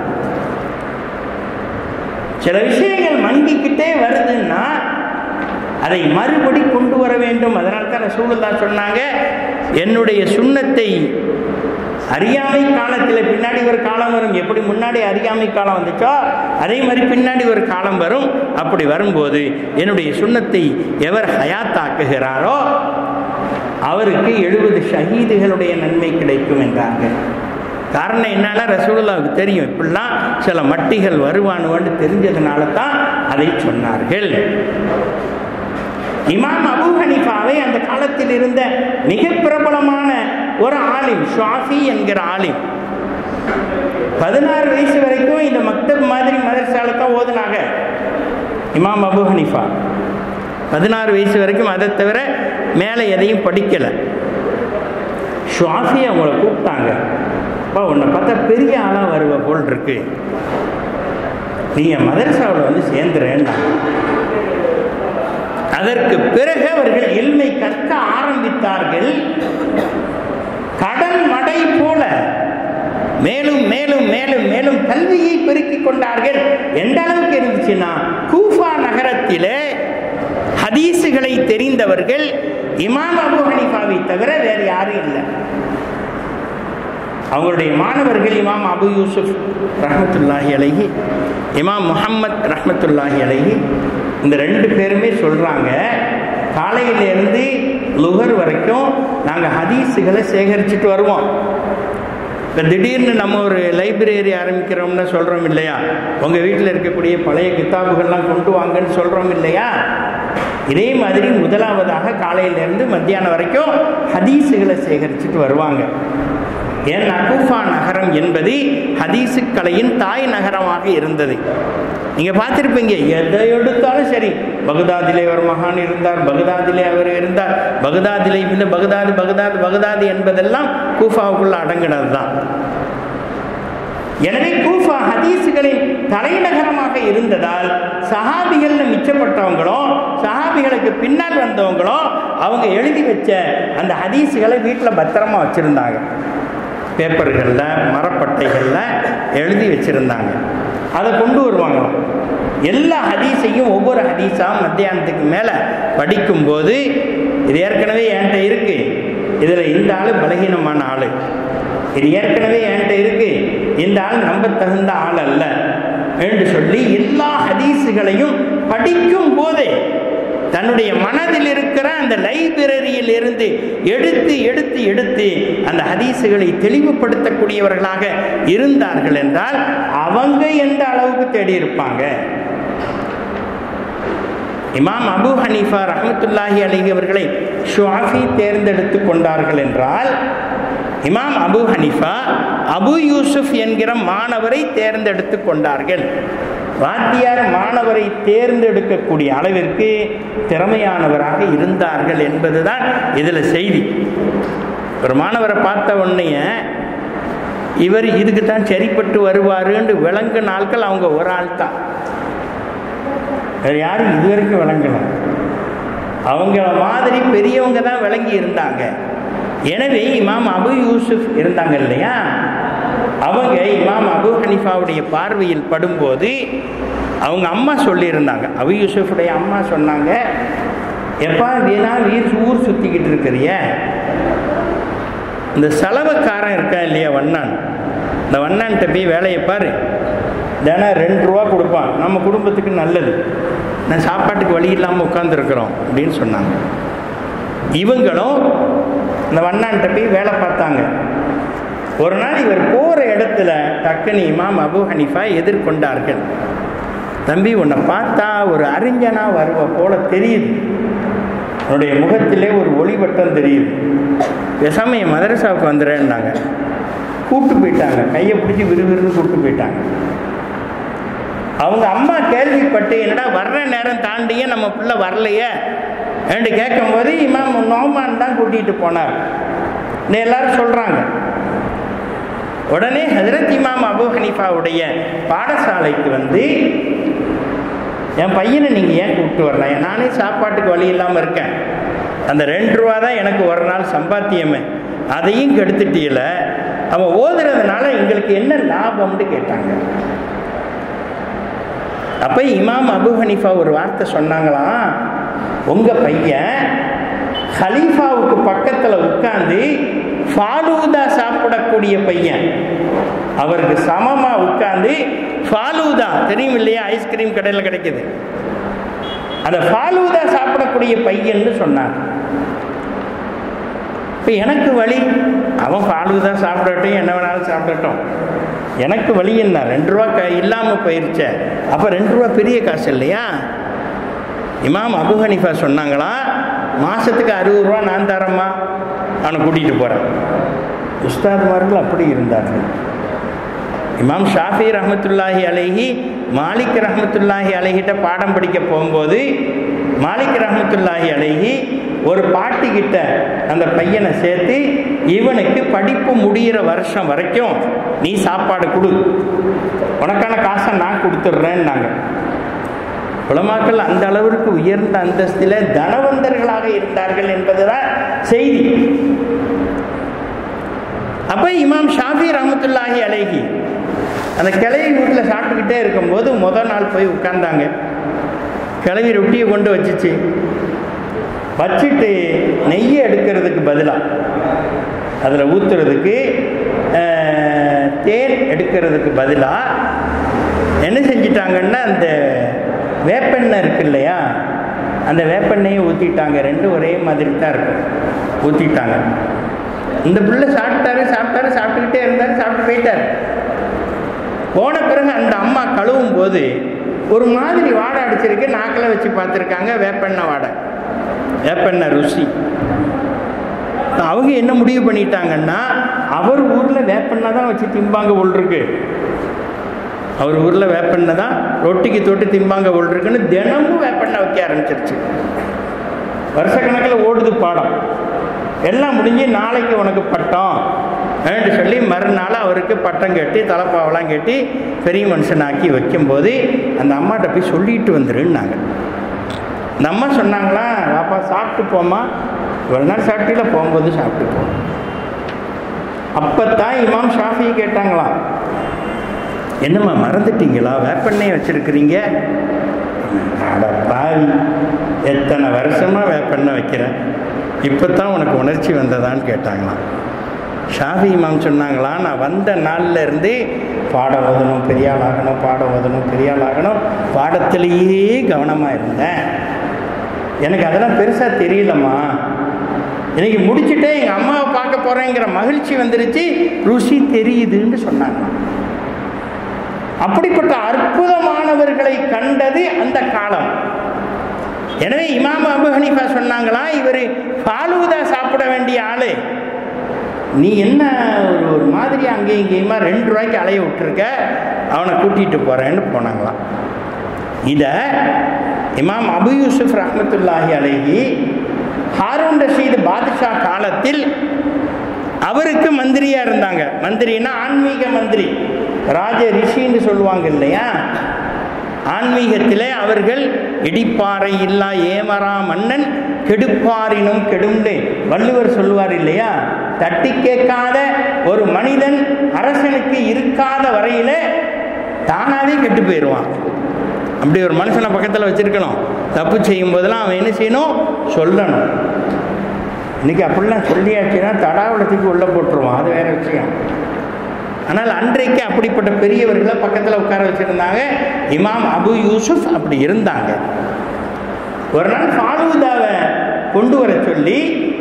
சில விஷயங்கள் மங்கிக்கிட்டே வருதுன்னா அதை மறுபடி கொண்டு வர வேண்டும் அதனால தான் ரசூலுல்லா சொன்னாங்க என்னுடைய சுண்ணத்தை அறியாமை காலத்தில் பின்னாடி ஒரு காலம் வரும் எப்படி முன்னாடி அறியாமை காலம் வந்துச்சோ அதே மாதிரி பின்னாடி ஒரு காலம் வரும் அப்படி வரும்போது என்னுடைய சுண்ணத்தை எவர் ஹயாத்தாக்குகிறாரோ அவருக்கு எழுபது ஷஹீதுகளுடைய நன்மை கிடைக்கும் என்றார்கள் காரணம் என்னால ரசூலுல்லாவுக்கு தெரியும் இப்படிலாம் சில மட்டிகள் வருவானுவன்னு தெரிஞ்சதுனால தான் அதை சொன்னார்கள் இமாம் அபு ஹனிஃபாவை அந்த காலத்தில் இருந்த மிக பிரபலமான ஒரு ஆலிம் ஷாஃபி என்கிற ஆலிம் பதினாறு வயசு வரைக்கும் இந்த மக்தப் மாதிரி மதரசால தான் ஓதுனாங்க இமாம் அபு ஹனிஃபா பதினாறு வயசு வரைக்கும் அதை தவிர மேலே எதையும் படிக்கலை ஷாஃபி அவங்கள கூப்பிட்டாங்க அப்பா உன்னை பார்த்தா பெரிய ஆளாக வருவ போல் இருக்கு நீங்கள் மதரசாவில் வந்து சேர்ந்துறேன்னா அதற்கு பிறகு அவர்கள் இல்மை கற்க ஆரம்பித்தார்கள் கடல் மடை போல மேலும் மேலும் மேலும் மேலும் கல்வியை பெருக்கிக் கொண்டார்கள் எந்த அளவுக்கு இருந்துச்சுன்னா கூஃபா நகரத்திலே ஹதீஸுகளை தெரிந்தவர்கள் இமாம் அபு ஹனிஃபாவை தவிர வேறு யாரும் இல்லை அவங்களுடைய மாணவர்கள் இமாம் அபு யூசுப் ரஹமத்துல்லாஹி அலஹி இமாம் முஹம்மத் ரஹமத்துல்லாஹி அலஹி இந்த ரெண்டு பேருமே சொல்கிறாங்க காலையிலேருந்து லுகர் வரைக்கும் நாங்கள் ஹதீஸுகளை சேகரிச்சுட்டு வருவோம் இப்போ திடீர்னு நம்ம ஒரு லைப்ரரி ஆரம்பிக்கிறோம்னு சொல்கிறோம் இல்லையா உங்கள் வீட்டில் இருக்கக்கூடிய பழைய கித்தாபுகள்லாம் கொண்டு வாங்கன்னு சொல்கிறோம் இல்லையா இதே மாதிரி முதலாவதாக காலையிலேருந்து மத்தியானம் வரைக்கும் ஹதீஸுகளை சேகரிச்சுட்டு வருவாங்க ஏன்னா கூஃபா நகரம் என்பது ஹதீசு கலையின் தாய் நகரமாக இருந்தது நீங்கள் பார்த்துருப்பீங்க எதை எடுத்தாலும் சரி பகதாதிலே ஒரு மகான் இருந்தார் பகதாதிலே அவர் இருந்தார் பகதாதிலே இந்த பகதாது பகதாது பகதாது என்பதெல்லாம் கூஃபாவுக்குள்ள அடங்கினது தான் எனவே கூஃபா ஹதீஸுகளின் தலைநகரமாக இருந்ததால் சஹாபிகள்னு மிச்சப்பட்டவங்களும் சஹாபிகளுக்கு பின்னால் வந்தவங்களும் அவங்க எழுதி வச்ச அந்த ஹதீஸுகளை வீட்டில் பத்திரமா வச்சுருந்தாங்க பேப்பர்களில் மரப்பட்டைகளில் எழுதி வச்சுருந்தாங்க அதை கொண்டு வருவாங்களாம் எல்லா ஹதீஸையும் ஒவ்வொரு ஹதீஸாக மத்தியானத்துக்கு மேலே படிக்கும்போது இது ஏற்கனவே என்கிட்ட இருக்கு இதில் இந்த ஆள் பலகீனமான ஆள் இது ஏற்கனவே என்கிட்ட இருக்கு இந்த ஆள் நம்ப தகுந்த ஆள் அல்ல என்று சொல்லி எல்லா ஹதீஸுகளையும் படிக்கும் போதே தன்னுடைய மனதில் இருக்கிற அந்த லைப்ரரியில் இருந்து எடுத்து எடுத்து எடுத்து அந்த ஹதீஸுகளை தெளிவுபடுத்தக்கூடியவர்களாக இருந்தார்கள் என்றால் அவங்க எந்த அளவுக்கு தேடி இருப்பாங்க இமாம் அபு ஹனீஃபா ரஹமத்துல்லாஹி அலிஹி அவர்களை ஷுவாஃபி தேர்ந்தெடுத்து கொண்டார்கள் என்றால் இமாம் அபு ஹனீஃபா அபு யூசுப் என்கிற மாணவரை தேர்ந்தெடுத்து கொண்டார்கள் வாத்தியார் மாணவரை தேர்ந்தெடுக்கக்கூடிய அளவிற்கு திறமையானவராக இருந்தார்கள் என்பதுதான் இதில் செய்தி ஒரு மாணவரை பார்த்த உடனே இவர் இதுக்கு தான் சரிப்பட்டு வருவாருன்னு விளங்கு நாட்கள் அவங்க ஒரு ஆள் தான் வேறு யாரும் இது வரைக்கும் விளங்கலை அவங்கள மாதிரி பெரியவங்க தான் விளங்கி இருந்தாங்க எனவே இமாம் அபு யூசுப் இருந்தாங்க இல்லையா அவங்க இமாம் அபு ஹனிஃபாவுடைய பார்வையில் படும்போது அவங்க அம்மா சொல்லியிருந்தாங்க அபு யூசுஃபுடைய அம்மா சொன்னாங்க எப்பா வீணா வீர் ஊர் சுற்றிக்கிட்டு இருக்கிறிய இந்த செலவுக்காரன் இருக்கான் இல்லையா வண்ணான் இந்த வண்ணான்கிட்ட போய் வேலையை பாரு தினம் ரெண்டு ரூபா கொடுப்பான் நம்ம குடும்பத்துக்கு நல்லது நான் சாப்பாட்டுக்கு வழி இல்லாமல் உட்காந்துருக்குறோம் அப்படின்னு சொன்னாங்க இவங்களும் இந்த வண்ணான்கிட்ட போய் வேலை பார்த்தாங்க ஒரு நாள் இவர் போகிற இடத்துல டக்குனு இமாம் அபு ஹனிஃபா எதிர்கொண்டார்கள் தம்பி உன்னை பார்த்தா ஒரு அறிஞனா வருவ போல தெரியுது உன்னுடைய முகத்திலே ஒரு ஒளிவட்டம் தெரியுது பேசாம என் மதரசாவுக்கு வந்துடுறேன்னாங்க கூப்பிட்டு போயிட்டாங்க கையை பிடிச்சி விறுவிறுன்னு கூப்பிட்டு போயிட்டாங்க அவங்க அம்மா கேள்விப்பட்டு என்னடா வர்ற நேரம் தாண்டியே நம்ம பிள்ளை வரலையே என்று கேட்கும்போது இமாம் நோமான் தான் கூட்டிகிட்டு போனார் எல்லாரும் சொல்கிறாங்க உடனே ஹசரத் இமாம் அபு ஹனீஃபாவுடைய பாடசாலைக்கு வந்து என் பையனை நீங்கள் ஏன் கூப்பிட்டு வரலாம் நானே சாப்பாட்டுக்கு வழி இல்லாமல் இருக்கேன் அந்த ரெண்டு ரூபா தான் எனக்கு ஒரு நாள் சம்பாத்தியமே அதையும் கெடுத்துட்டீல அவன் ஓதுறதுனால எங்களுக்கு என்ன லாபம்னு கேட்டாங்க அப்போ இமாம் அபு ஹனீஃபா ஒரு வார்த்தை சொன்னாங்களாம் உங்கள் பையன் ஹலீஃபாவுக்கு பக்கத்தில் உட்காந்து ஃபாலூதா சாப்பிடக்கூடிய பையன் அவருக்கு சமமாக உட்காந்து ஃபாலூதா தெரியும் இல்லையா ஐஸ்கிரீம் கடையில் கிடைக்குது அந்த ஃபாலூதா சாப்பிடக்கூடிய பையன்னு சொன்னாங்க இப்போ எனக்கு வழி அவன் ஃபாலூதா சாப்பிடட்டும் என்ன வேணாலும் சாப்பிடட்டும் எனக்கு வழி என்ன ரெண்டு ரூபா க இல்லாமல் போயிருச்ச அப்போ ரெண்டு ரூபா பெரிய காசு இல்லையா இமாம் அபு ஹனிஃபா சொன்னாங்களா மாதத்துக்கு அறுபது ரூபா நான் தரேம்மா அவனை கூட்டிகிட்டு போகிறேன் உஸ்தாத்மார்கள் அப்படி இருந்தார்கள் இமாம் ஷாஃபி ரஹமத்துல்லாஹி அலைஹி மாலிக் ரஹமத்துல்லாஹி அலைகிட்ட பாடம் படிக்க போகும்போது மாலிக் ரஹமத்துல்லாஹி அலைஹி ஒரு பாட்டிக்கிட்ட அந்த பையனை சேர்த்து இவனுக்கு படிப்பு முடிகிற வருஷம் வரைக்கும் நீ சாப்பாடு கொடு உனக்கான காசை நான் கொடுத்துட்றேன்னாங்க உலமாக்கள் அந்த அளவிற்கு உயர்ந்த அந்தஸ்தில் தனவந்தர்களாக இருந்தார்கள் என்பதுதான் செய்தி அப்போ இமாம் ஷாஃபி ரஹமத்துல்லாஹி அலைஹி அந்த கிளவி வீட்டில் சாப்பிட்டுக்கிட்டே இருக்கும்போது முதல் நாள் போய் உட்கார்ந்தாங்க கிளவி ரொட்டியை கொண்டு வச்சுச்சு வச்சுட்டு நெய்யை எடுக்கிறதுக்கு பதிலாக அதில் ஊற்றுறதுக்கு தேன் எடுக்கிறதுக்கு பதிலாக என்ன செஞ்சிட்டாங்கன்னா அந்த வேப்பெண்ணெய் இருக்கு இல்லையா அந்த வேப்பெண்ணையை ஊற்றிட்டாங்க ரெண்டும் ஒரே மாதிரி தான் இருக்கும் ஊற்றிட்டாங்க இந்த பிள்ளை சாப்பிட்டாரு சாப்பிட்டாரு சாப்பிட்டுக்கிட்டே இருந்தார் சாப்பிட்டு போயிட்டார் போன பிறகு அந்த அம்மா கழுவும் போது ஒரு மாதிரி வாடை அடிச்சிருக்கு நாக்கில் வச்சு பார்த்துருக்காங்க வேப்பெண்ணெய் வாடை வேப்பெண்ணெய் ருசி அவங்க என்ன முடிவு பண்ணிட்டாங்கன்னா அவர் ஊரில் வேப்பெண்ணெய் தான் வச்சு திம்பாங்க போல் இருக்கு அவர் ஊரில் வேப்பெண்ணெய் தான் ரொட்டிக்கு தொட்டு திம்பாங்க போல் இருக்குன்னு தினமும் வேப்பெண்ணெய் வைக்க ஆரம்பிச்சிருச்சு வருஷக்கணக்கில் ஓடுது பாடம் எல்லாம் முடிஞ்சு நாளைக்கு உனக்கு பட்டம் என்று சொல்லி மறுநாள் அவருக்கு பட்டம் கட்டி தலைப்பாவெல்லாம் கட்டி பெரிய மனுஷனாக்கி வைக்கும்போது அந்த அம்மாட்ட போய் சொல்லிட்டு வந்துருன்னாங்க இந்த அம்மா சொன்னாங்களா வாப்பா சாப்பிட்டு போம்மா ஒரு நாள் சாப்பிட்டீங்களா போகும்போது சாப்பிட்டு போ அப்பத்தான் இமாம் ஷாஃபி கேட்டாங்களாம் என்னம்மா மறந்துட்டீங்களா வேப்பெண்ணெய் வச்சிருக்கிறீங்க அட பாவி எத்தனை வருஷமா வேப்பெண்ணெய் வைக்கிறேன் இப்போ தான் உனக்கு உணர்ச்சி வந்ததான்னு கேட்டாங்களாம் ஷாஃபி இமாம் சொன்னாங்களா நான் வந்த நாள்ல இருந்து பாடம் ஓதணும் பெரியாள் ஆகணும் பாடம் ஓதணும் பெரியாள் ஆகணும் பாடத்திலேயே கவனமாக இருந்தேன் எனக்கு அதெல்லாம் பெருசாக தெரியலம்மா இன்னைக்கு முடிச்சுட்டே எங்கள் அம்மாவை பார்க்க போகிறேங்கிற மகிழ்ச்சி வந்துருச்சு ருசி தெரியுதுன்னு சொன்னாங்க அப்படிப்பட்ட அற்புதமானவர்களை கண்டது அந்த காலம் எனவே இமாம் அபு ஹனீஃபா சொன்னாங்களா இவர் ஃபாலூதா சாப்பிட வேண்டிய ஆளு நீ என்ன ஒரு ஒரு மாதிரி அங்கேயும் இங்கேயுமா ரெண்டு ரூபாய்க்கு அலைய விட்டுருக்க அவனை கூட்டிகிட்டு போகிறேன்னு போனாங்களாம் இதை இமாம் அபு யூசுப் ரஹமத்துல்லாஹி அலைஹி ஹாரூன் ரஷீது பாதுஷா காலத்தில் அவருக்கு மந்திரியாக இருந்தாங்க மந்திரின்னா ஆன்மீக மந்திரி ராஜ ரிஷின்னு சொல்லுவாங்க இல்லையா ஆன்மீகத்திலே அவர்கள் இடிப்பாறை இல்லா ஏமரா மன்னன் கெடுப்பாரினும் கெடுண்டு வள்ளுவர் சொல்லுவார் இல்லையா தட்டி கேட்காத ஒரு மனிதன் அரசனுக்கு இருக்காத வரையில தானாவே கெட்டு போயிடுவான் அப்படி ஒரு மனுஷனை பக்கத்தில் வச்சிருக்கணும் தப்பு செய்யும் போதெல்லாம் அவன் என்ன செய்யணும் சொல்லணும் இன்னைக்கு அப்படிலாம் சொல்லியாச்சுன்னா தடாவளத்துக்கு உள்ளே போட்டுருவான் அது வேற விஷயம் ஆனால் அன்றைக்கு அப்படிப்பட்ட பெரியவர்களை பக்கத்தில் உட்கார வச்சுருந்தாங்க இமாம் அபு யூசுப் அப்படி இருந்தாங்க ஒரு நாள் ஃபாலூதாவை கொண்டு வர சொல்லி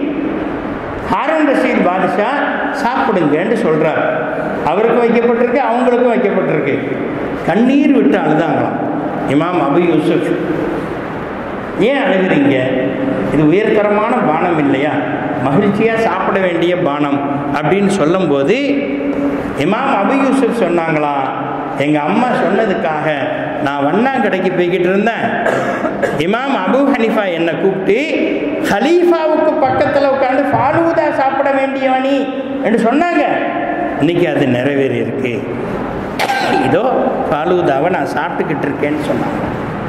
ஹாரன் ரஷீத் பாதுஷா சாப்பிடுங்கன்னு சொல்கிறார் அவருக்கும் வைக்கப்பட்டிருக்கு அவங்களுக்கும் வைக்கப்பட்டிருக்கு கண்ணீர் விட்டு அழுதாங்களாம் இமாம் அபு யூசுப் ஏன் அழுகிறீங்க இது உயர்தரமான பானம் இல்லையா மகிழ்ச்சியாக சாப்பிட வேண்டிய பானம் அப்படின்னு சொல்லும்போது இமாம் அபு யூசுப் சொன்னாங்களா எங்கள் அம்மா சொன்னதுக்காக நான் வண்ணாங்கடைக்கு போய்கிட்டு இருந்தேன் இமாம் அபு ஹனிஃபா என்னை கூப்பிட்டு ஹலீஃபாவுக்கு பக்கத்தில் உட்காந்து ஃபாலூதா சாப்பிட வேண்டியவனி என்று சொன்னாங்க இன்னைக்கு அது நிறைவேறி இருக்கு இதோ ஃபாலூதாவை நான் சாப்பிட்டுக்கிட்டு இருக்கேன்னு சொன்னாங்க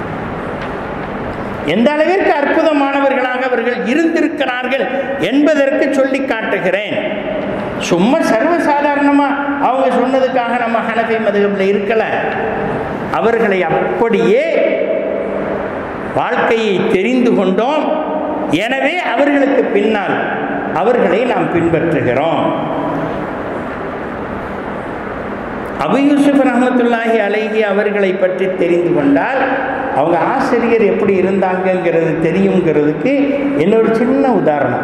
எந்த அளவிற்கு அற்புதமானவர்களாக அவர்கள் இருந்திருக்கிறார்கள் என்பதற்கு சொல்லி காட்டுகிறேன் சும்மா சர்வசாதாரணமாக அவங்க சொன்னதுக்காக நம்ம ஹனஃபி மதுகபில் இருக்கல அவர்களை அப்படியே வாழ்க்கையை தெரிந்து கொண்டோம் எனவே அவர்களுக்கு பின்னால் அவர்களை நாம் பின்பற்றுகிறோம் அபு யூசுப் ரஹமத்துல்லாஹி அலைஹி அவர்களை பற்றி தெரிந்து கொண்டால் அவங்க ஆசிரியர் எப்படி இருந்தாங்கங்கிறது தெரியுங்கிறதுக்கு இன்னொரு சின்ன உதாரணம்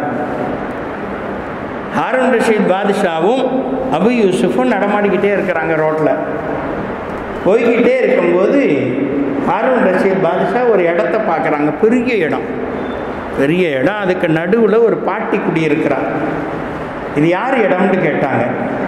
ஹாரூன் ரஷீத் பாதுஷாவும் அபு யூசுஃபும் நடமாடிக்கிட்டே இருக்கிறாங்க ரோட்டில் போய்கிட்டே இருக்கும்போது ஹாரூன் ரஷீத் பாதுஷா ஒரு இடத்த பார்க்குறாங்க பெரிய இடம் பெரிய இடம் அதுக்கு நடுவில் ஒரு பாட்டி குடியிருக்கிறார் இது யார் இடம்னு கேட்டாங்க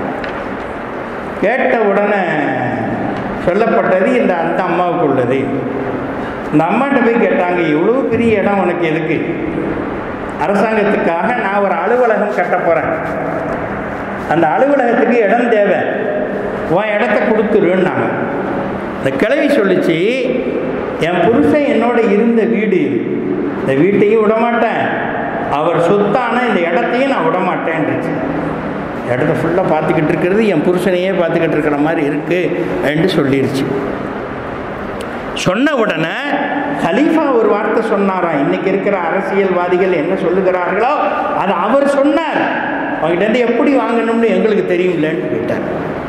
கேட்ட உடனே சொல்லப்பட்டது இந்த அந்த அம்மாவுக்கு உள்ளது இந்த அம்மாட்ட போய் கேட்டாங்க இவ்வளோ பெரிய இடம் உனக்கு எதுக்கு அரசாங்கத்துக்காக நான் ஒரு அலுவலகம் கட்ட போகிறேன் அந்த அலுவலகத்துக்கு இடம் தேவை உன் இடத்த கொடுத்துருன்னாங்க இந்த கிழவி சொல்லிச்சு என் புருஷன் என்னோட இருந்த வீடு இது இந்த வீட்டையும் விடமாட்டேன் அவர் சொத்தான இந்த இடத்தையும் நான் விடமாட்டேன்ருச்சு இடத்த ஃபுல்லாக பார்த்துக்கிட்டு இருக்கிறது என் புருஷனையே பார்த்துக்கிட்டு இருக்கிற மாதிரி இருக்கு என்று சொல்லிருச்சு சொன்ன உடனே கலீஃபா ஒரு வார்த்தை சொன்னாராம் இன்னைக்கு இருக்கிற அரசியல்வாதிகள் என்ன சொல்லுகிறார்களோ அது அவர் சொன்னார் அவங்ககிட்ட எப்படி வாங்கணும்னு எங்களுக்கு தெரியும்லன்னு கேட்டார்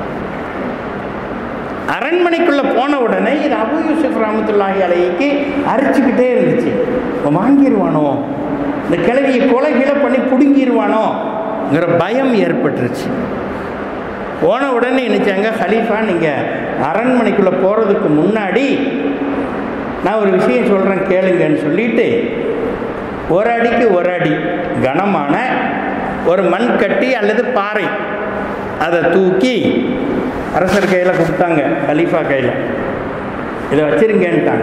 அரண்மனைக்குள்ள போன உடனே இது அபு யூசுப் ரஹமத்துல்லாஹி அலைக்கு அரிச்சுக்கிட்டே இருந்துச்சு வாங்கிடுவானோ இந்த கிழவியை கொலை கீழே பண்ணி பிடுங்கிடுவானோங்கிற பயம் ஏற்பட்டுருச்சு போன உடனே நினைச்சாங்க ஹலீஃபா நீங்கள் அரண்மனைக்குள்ளே போகிறதுக்கு முன்னாடி நான் ஒரு விஷயம் சொல்கிறேன் கேளுங்கன்னு சொல்லிட்டு ஒரு அடிக்கு ஒரு அடி கனமான ஒரு மண் கட்டி அல்லது பாறை அதை தூக்கி அரசர் கையில் கொடுத்தாங்க கலீஃபா கையில் இதை வச்சிருங்கன்ட்டாங்க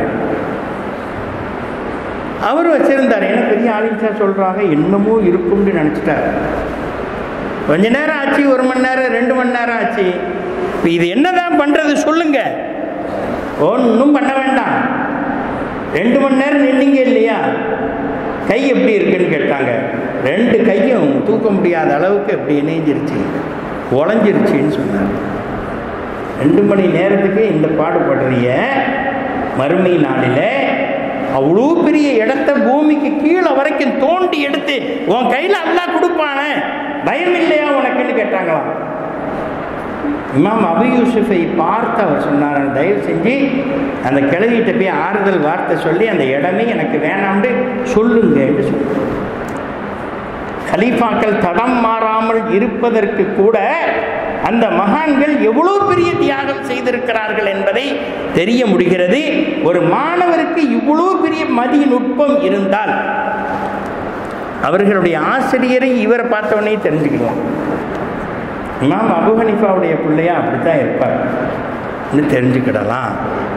அவர் வச்சிருந்தார் ஏன்னா பெரிய ஆலிம்சா சொல்கிறாங்க என்னமோ இருக்கும்னு நினச்சிட்டார் கொஞ்ச நேரம் ஆச்சு ஒரு மணி நேரம் ரெண்டு மணி நேரம் ஆச்சு இப்போ இது என்னதான் பண்ணுறது சொல்லுங்க ஒன்றும் பண்ண வேண்டாம் ரெண்டு மணி நேரம் நின்னீங்க இல்லையா கை எப்படி இருக்குன்னு கேட்டாங்க ரெண்டு கையும் தூக்க முடியாத அளவுக்கு எப்படி இணைஞ்சிருச்சு உடஞ்சிருச்சுன்னு சொன்னார் ரெண்டு மணி நேரத்துக்கு இந்த பாடுபடுறீங்க மறுமை நாளில் அவ்வளோ பெரிய இடத்த பூமிக்கு கீழே வரைக்கும் தோண்டி எடுத்து உன் கையில் அல்லாஹ் கொடுப்பானே பயம் இல்லையா உனக்குன்னு கேட்டாங்களாம் இமாம் அபு யூசுஃபை பார்த்து அவர் சொன்னார் தயவு செஞ்சு அந்த கிழவிகிட்ட போய் ஆறுதல் வார்த்தை சொல்லி அந்த இடமே எனக்கு வேணாம்னு சொல்லுங்க என்று சொன்னார் கலீஃபாக்கள் தடம் மாறாமல் இருப்பதற்கு கூட அந்த மகான்கள் எவ்வளோ பெரிய தியாகம் செய்திருக்கிறார்கள் என்பதை தெரிய முடிகிறது ஒரு மாணவருக்கு இவ்வளோ பெரிய மதி நுட்பம் இருந்தால் அவர்களுடைய ஆசிரியரை இவரை பார்த்தவொடனே தெரிஞ்சுக்கலாம் இமாம் அபு ஹனிஃபாவுடைய பிள்ளையா அப்படித்தான் இருப்பார் தெரிஞ்சுக்கிடலாம்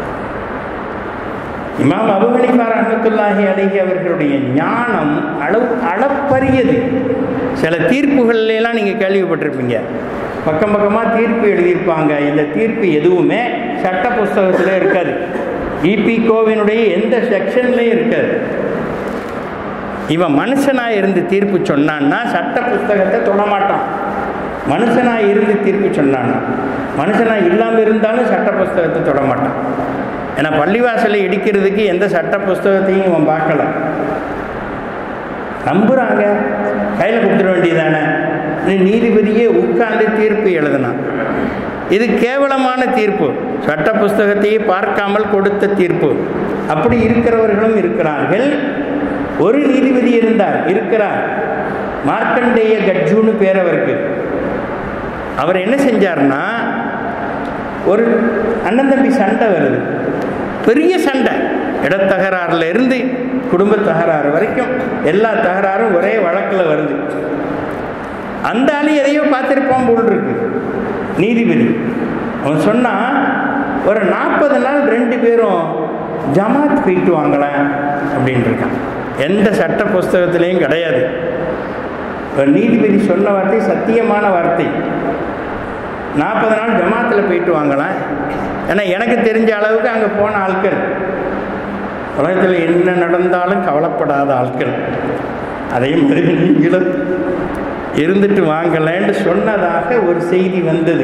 இமாம் அபு ஹனிஃபா ரஹமத்துல்லாஹி அலைஹி அவர்களுடைய ஞானம் அளவு அளப்பரியது சில தீர்ப்புகள்ல எல்லாம் நீங்கள் கேள்விப்பட்டிருப்பீங்க பக்கம் பக்கமாக தீர்ப்பு எழுதியிருப்பாங்க இந்த தீர்ப்பு எதுவுமே சட்ட புஸ்தகத்தில் இருக்காது இபி கோவினுடைய எந்த செக்ஷன்லையும் இருக்காது இவன் மனுஷனாக இருந்து தீர்ப்பு சொன்னான்னா சட்ட புஸ்தகத்தை தொடமாட்டான் மனுஷனாக இருந்து தீர்ப்பு சொன்னான்னா மனுஷனாக இல்லாமல் இருந்தாலும் சட்ட புஸ்தகத்தை தொடமாட்டான் ஏன்னா பள்ளிவாசலை இடிக்கிறதுக்கு எந்த சட்ட புஸ்தகத்தையும் இவன் பார்க்கல நம்புகிறாங்க கையில் கொடுத்துட வேண்டியதானே நீதிபதியே உட்கார்ந்து தீர்ப்பு எழுதினான் இது கேவலமான தீர்ப்பு சட்ட புஸ்தகத்தையே பார்க்காமல் கொடுத்த தீர்ப்பு அப்படி இருக்கிறவர்களும் இருக்கிறார்கள் ஒரு நீதிபதி இருந்தார் இருக்கிறார் மார்க்கண்டேய கட்ஜுன்னு பேர் அவருக்கு அவர் என்ன செஞ்சார்னா ஒரு அண்ணன் தம்பி சண்டை வருது பெரிய சண்டை இடத்தகராறுல இருந்து குடும்ப தகராறு வரைக்கும் எல்லா தகராறும் ஒரே வழக்கில் வருது அந்த ஆளு எதையோ பார்த்துருப்பான் போல் இருக்கு நீதிபதி அவன் சொன்னான் ஒரு நாற்பது நாள் ரெண்டு பேரும் ஜமாத் போயிட்டு வாங்கலாம் அப்படின்னு இருக்கான் எந்த சட்ட புஸ்தகத்திலையும் கிடையாது ஒரு நீதிபதி சொன்ன வார்த்தை சத்தியமான வார்த்தை நாற்பது நாள் ஜமாத்தில் போயிட்டு வாங்கலாம் ஏன்னா எனக்கு தெரிஞ்ச அளவுக்கு அங்கே போன ஆட்கள் உலகத்தில் என்ன நடந்தாலும் கவலைப்படாத ஆட்கள் அதையும் மாதிரி நீங்களும் இருந்துட்டு வாங்கலன்னு சொன்னதாக ஒரு செய்தி வந்தது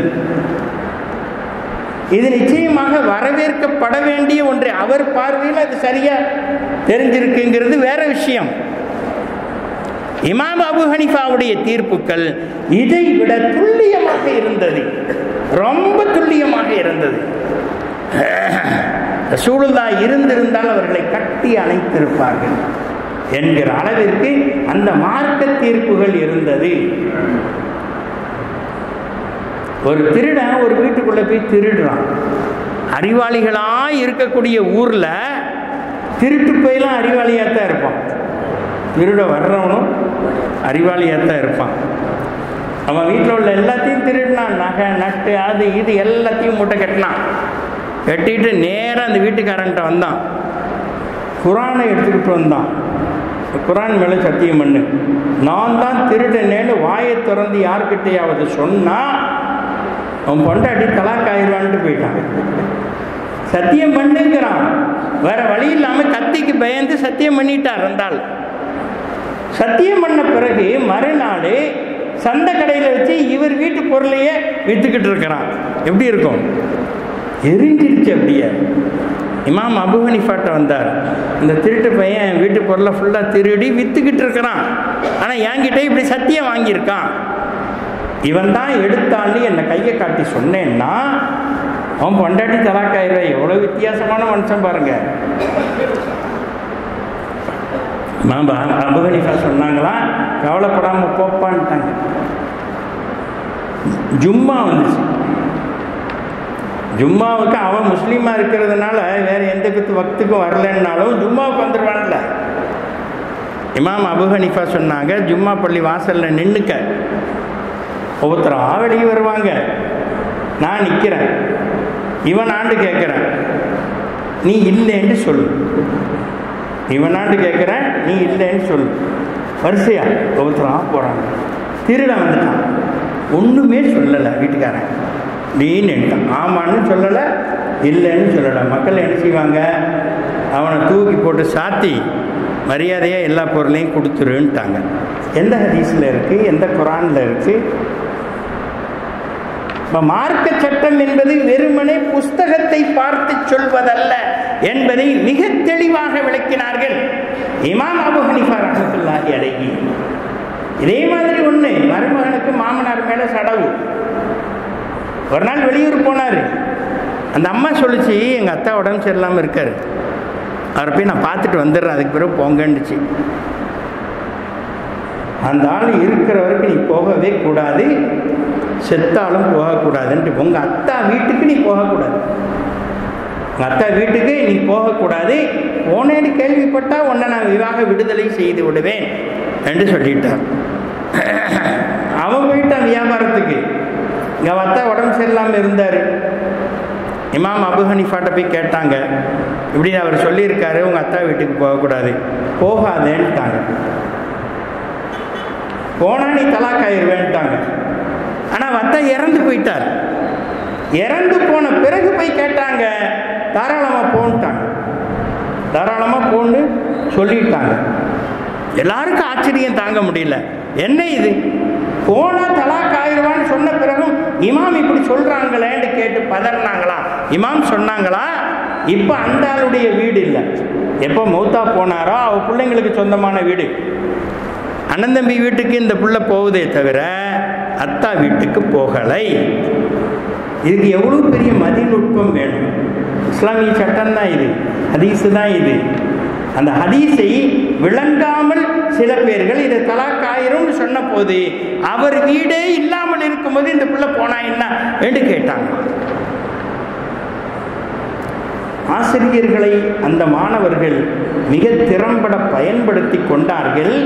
இது நிச்சயமாக வரவேற்கப்பட வேண்டிய ஒன்று அவர் பார்வையில் அது சரியா தெரிஞ்சிருக்குங்கிறது வேற விஷயம் இமாம் அபு ஹனிஃபாவுடைய தீர்ப்புகள் இதை விட துல்லியமாக இருந்தது ரொம்ப துல்லியமாக இருந்தது சூழலா இருந்திருந்தால் அவர்களை கட்டி அணைத்திருப்பார்கள் என்கிற அளவிற்கு அந்த மார்க்க தீர்ப்புகள் இருந்தது ஒரு திருடன் ஒரு வீட்டுக்குள்ள போய் திருடுறான் அறிவாளிகளா இருக்கக்கூடிய ஊர்ல திருட்டு போயெல்லாம் அறிவாளியாக தான் இருப்பான் திருட வர்றவனும் அறிவாளியாக தான் இருப்பான் அவன் வீட்டில் உள்ள எல்லாத்தையும் திருடினான் நகை நட்டு அது இது எல்லாத்தையும் மூட்டை கட்டினான் கட்டிட்டு நேராக அந்த வீட்டுக்காரன்ட்ட வந்தான் குரானை எடுத்துக்கிட்டு வந்தான் குரான் மேலே சத்தியம் பண்ணு நான் தான் திருடனேன்னு வாயை திறந்து யார்கிட்டையாவது சொன்னால் அவன் பொண்டாட்டி தலாக்காயிருவான்ட்டு போயிட்டான் சத்தியம் பண்ணுங்கிறான் வேற வழி இல்லாமல் கத்திக்கு பயந்து சத்தியம் பண்ணிட்டார் இருந்தால் சத்தியம் பண்ண பிறகு மறுநாள் சந்தை கடையில் வச்சு இவர் வீட்டு பொருளையே விற்றுக்கிட்டு இருக்கிறான் எப்படி இருக்கும் எரிஞ்சிருச்சு அப்படியே இமாம் அபு ஹனிஃபாட்ட வந்தார் இந்த திருட்டு பையன் வீட்டு பொருளை ஃபுல்லாக திருடி விற்றுக்கிட்டு இருக்கிறான் ஆனால் என்கிட்ட இப்படி சத்தியம் வாங்கியிருக்கான் இவன் தான் எடுத்தான்னு என்னை கையை காட்டி சொன்னேன்னா அவன் பொண்டாட்டி தலாக்காயிரம் எவ்வளோ வித்தியாசமான மனுஷன் பாருங்க மாம்பா அபுகனிஃபா சொன்னாங்களா கவலைப்படாமல் போப்பான்ட்டாங்க ஜும்மா வந்துச்சு ஜும்மாவுக்கு அவன் முஸ்லீமாக இருக்கிறதுனால வேற எந்த குத்து வக்துக்கும் வரலன்னாலும் ஜும்மாவுக்கு வந்துடுவான்ல இமாம் அபு ஹனிஃபா சொன்னாங்க ஜும்மா பள்ளி வாசலில் நின்றுக்க ஒவ்வொருத்தரும் ஆவடியும் வருவாங்க நான் நிற்கிறேன் இவன் ஆண்டு கேட்குறேன் நீ இல்லைன்னு சொல்லு இவன் ஆண்டு கேட்குறேன் நீ இல்லைன்னு சொல்லு இவனாண்டு கேட்குறேன், நீ இல்லைன்னு சொல்லு. இவனாண்டு கேட்குறேன், நீ இல்லைன்னு சொல்லு. இவனாண்டு கேட்குறேன், நீ இல்லைன்னு சொல்லு. இவனாண்டு கேட்குறேன், நீ இல்லைன்னு சொல்லு. இவனாண்டு கேட்குறேன், நீ இல்லைன்னு சொல்லு. இவனாண்டு கேட்குறேன், நீ இல்லைன்னு சொல்லு. வரிசையா ஒருத்தரம் போகிறாங்க ஒன்றுமே சொல்லலை வீட்டுக்காரன் நீன்னு ஆமான்னு சொல்லலை இல்லைன்னு சொல்லலை மக்கள் என்ன செய்வாங்க அவனை தூக்கி போட்டு சாத்தி மரியாதையாக எல்லா பொருளையும் கொடுத்துருன்ட்டாங்க எந்த ஹதீஸில் இருக்குது எந்த குரானில் இருக்குது இப்போ மார்க்க சட்டம் என்பது வெறுமனே புஸ்தகத்தை பார்த்து சொல்வதல்ல என்பதை மிக தெளிவாக விளக்கினார்கள் இமாம் அபு ஹனிஃபா ரஹமத்துல்லாஹி அலைஹி இதே மாதிரி ஒன்று மருமகனுக்கு மாமனார் மேலே சடவு ஒரு நாள் வெளியூர் போனார் அந்த அம்மா சொல்லிச்சு எங்கள் அத்தா உடம்பு சரியில்லாமல் இருக்கார் அவரை போய் நான் பார்த்துட்டு வந்துடுறேன் அதுக்கு பிறகு போங்கன்னுச்சு அந்த ஆள் இருக்கிற வரைக்கும் நீ போகவே கூடாது செத்தாலும் போகக்கூடாதுன்ட்டு உங்கள் அத்தா வீட்டுக்கு நீ போகக்கூடாது உங்கள் அத்தா வீட்டுக்கு நீ போகக்கூடாது போனேன்னு கேள்விப்பட்டா உன்னை நான் விவாக விடுதலை செய்து விடுவேன் என்று சொல்லிட்டார் அவன் போயிட்டான் வியாபாரத்துக்கு எங்கள் அத்தா உடம்பு சரியில்லாமல் இருந்தார் இமாம் அபு ஹனிஃபாட்ட போய் கேட்டாங்க இப்படி அவர் சொல்லியிருக்காரு உங்கள் அத்தா வீட்டுக்கு போகக்கூடாது போகாதேன்ட்டாங்க போனா நீ தலாக் ஆயிருவேன்ட்டாங்க ஆனால் அத்தா இறந்து போயிட்டார் இறந்து போன பிறகு போய் கேட்டாங்க தாராளமாக போன்ட்டாங்க தாராளமாக போன்னு சொல்லிட்டாங்க எல்லாருக்கும் ஆச்சரியம் தாங்க முடியல என்ன இது போனா தலாக் ஆயிடுவான்னு சொன்ன பிறகும் இமாம் இப்படி சொல்றாங்களேன்னு கேட்டு பதறினாங்களா இமாம் சொன்னாங்களா இப்போ அந்த ஆளுடைய வீடு இல்லை எப்போ மௌத்தா போனாரோ அவ பிள்ளைங்களுக்கு சொந்தமான வீடு அண்ணன் தம்பி வீட்டுக்கு இந்த புள்ள போகுதே தவிர அத்தா வீட்டுக்கு போகலை இதுக்கு எவ்வளோ பெரிய மதிநுட்பம் வேணும் இஸ்லாமிய சட்டம் தான் இது ஹதீஸு தான் இது அந்த ஹதீஸை விளங்காமல் சில பேர்கள் இது தலாக்காயிரம்னு சொன்ன போது அவர் வீடே இல்லாமல் இருக்கும்போது இந்த பிள்ளை போனா என்ன என்று கேட்டாங்க ஆசிரியர்களை அந்த மாணவர்கள் மிக திறம்பட பயன்படுத்தி கொண்டார்கள்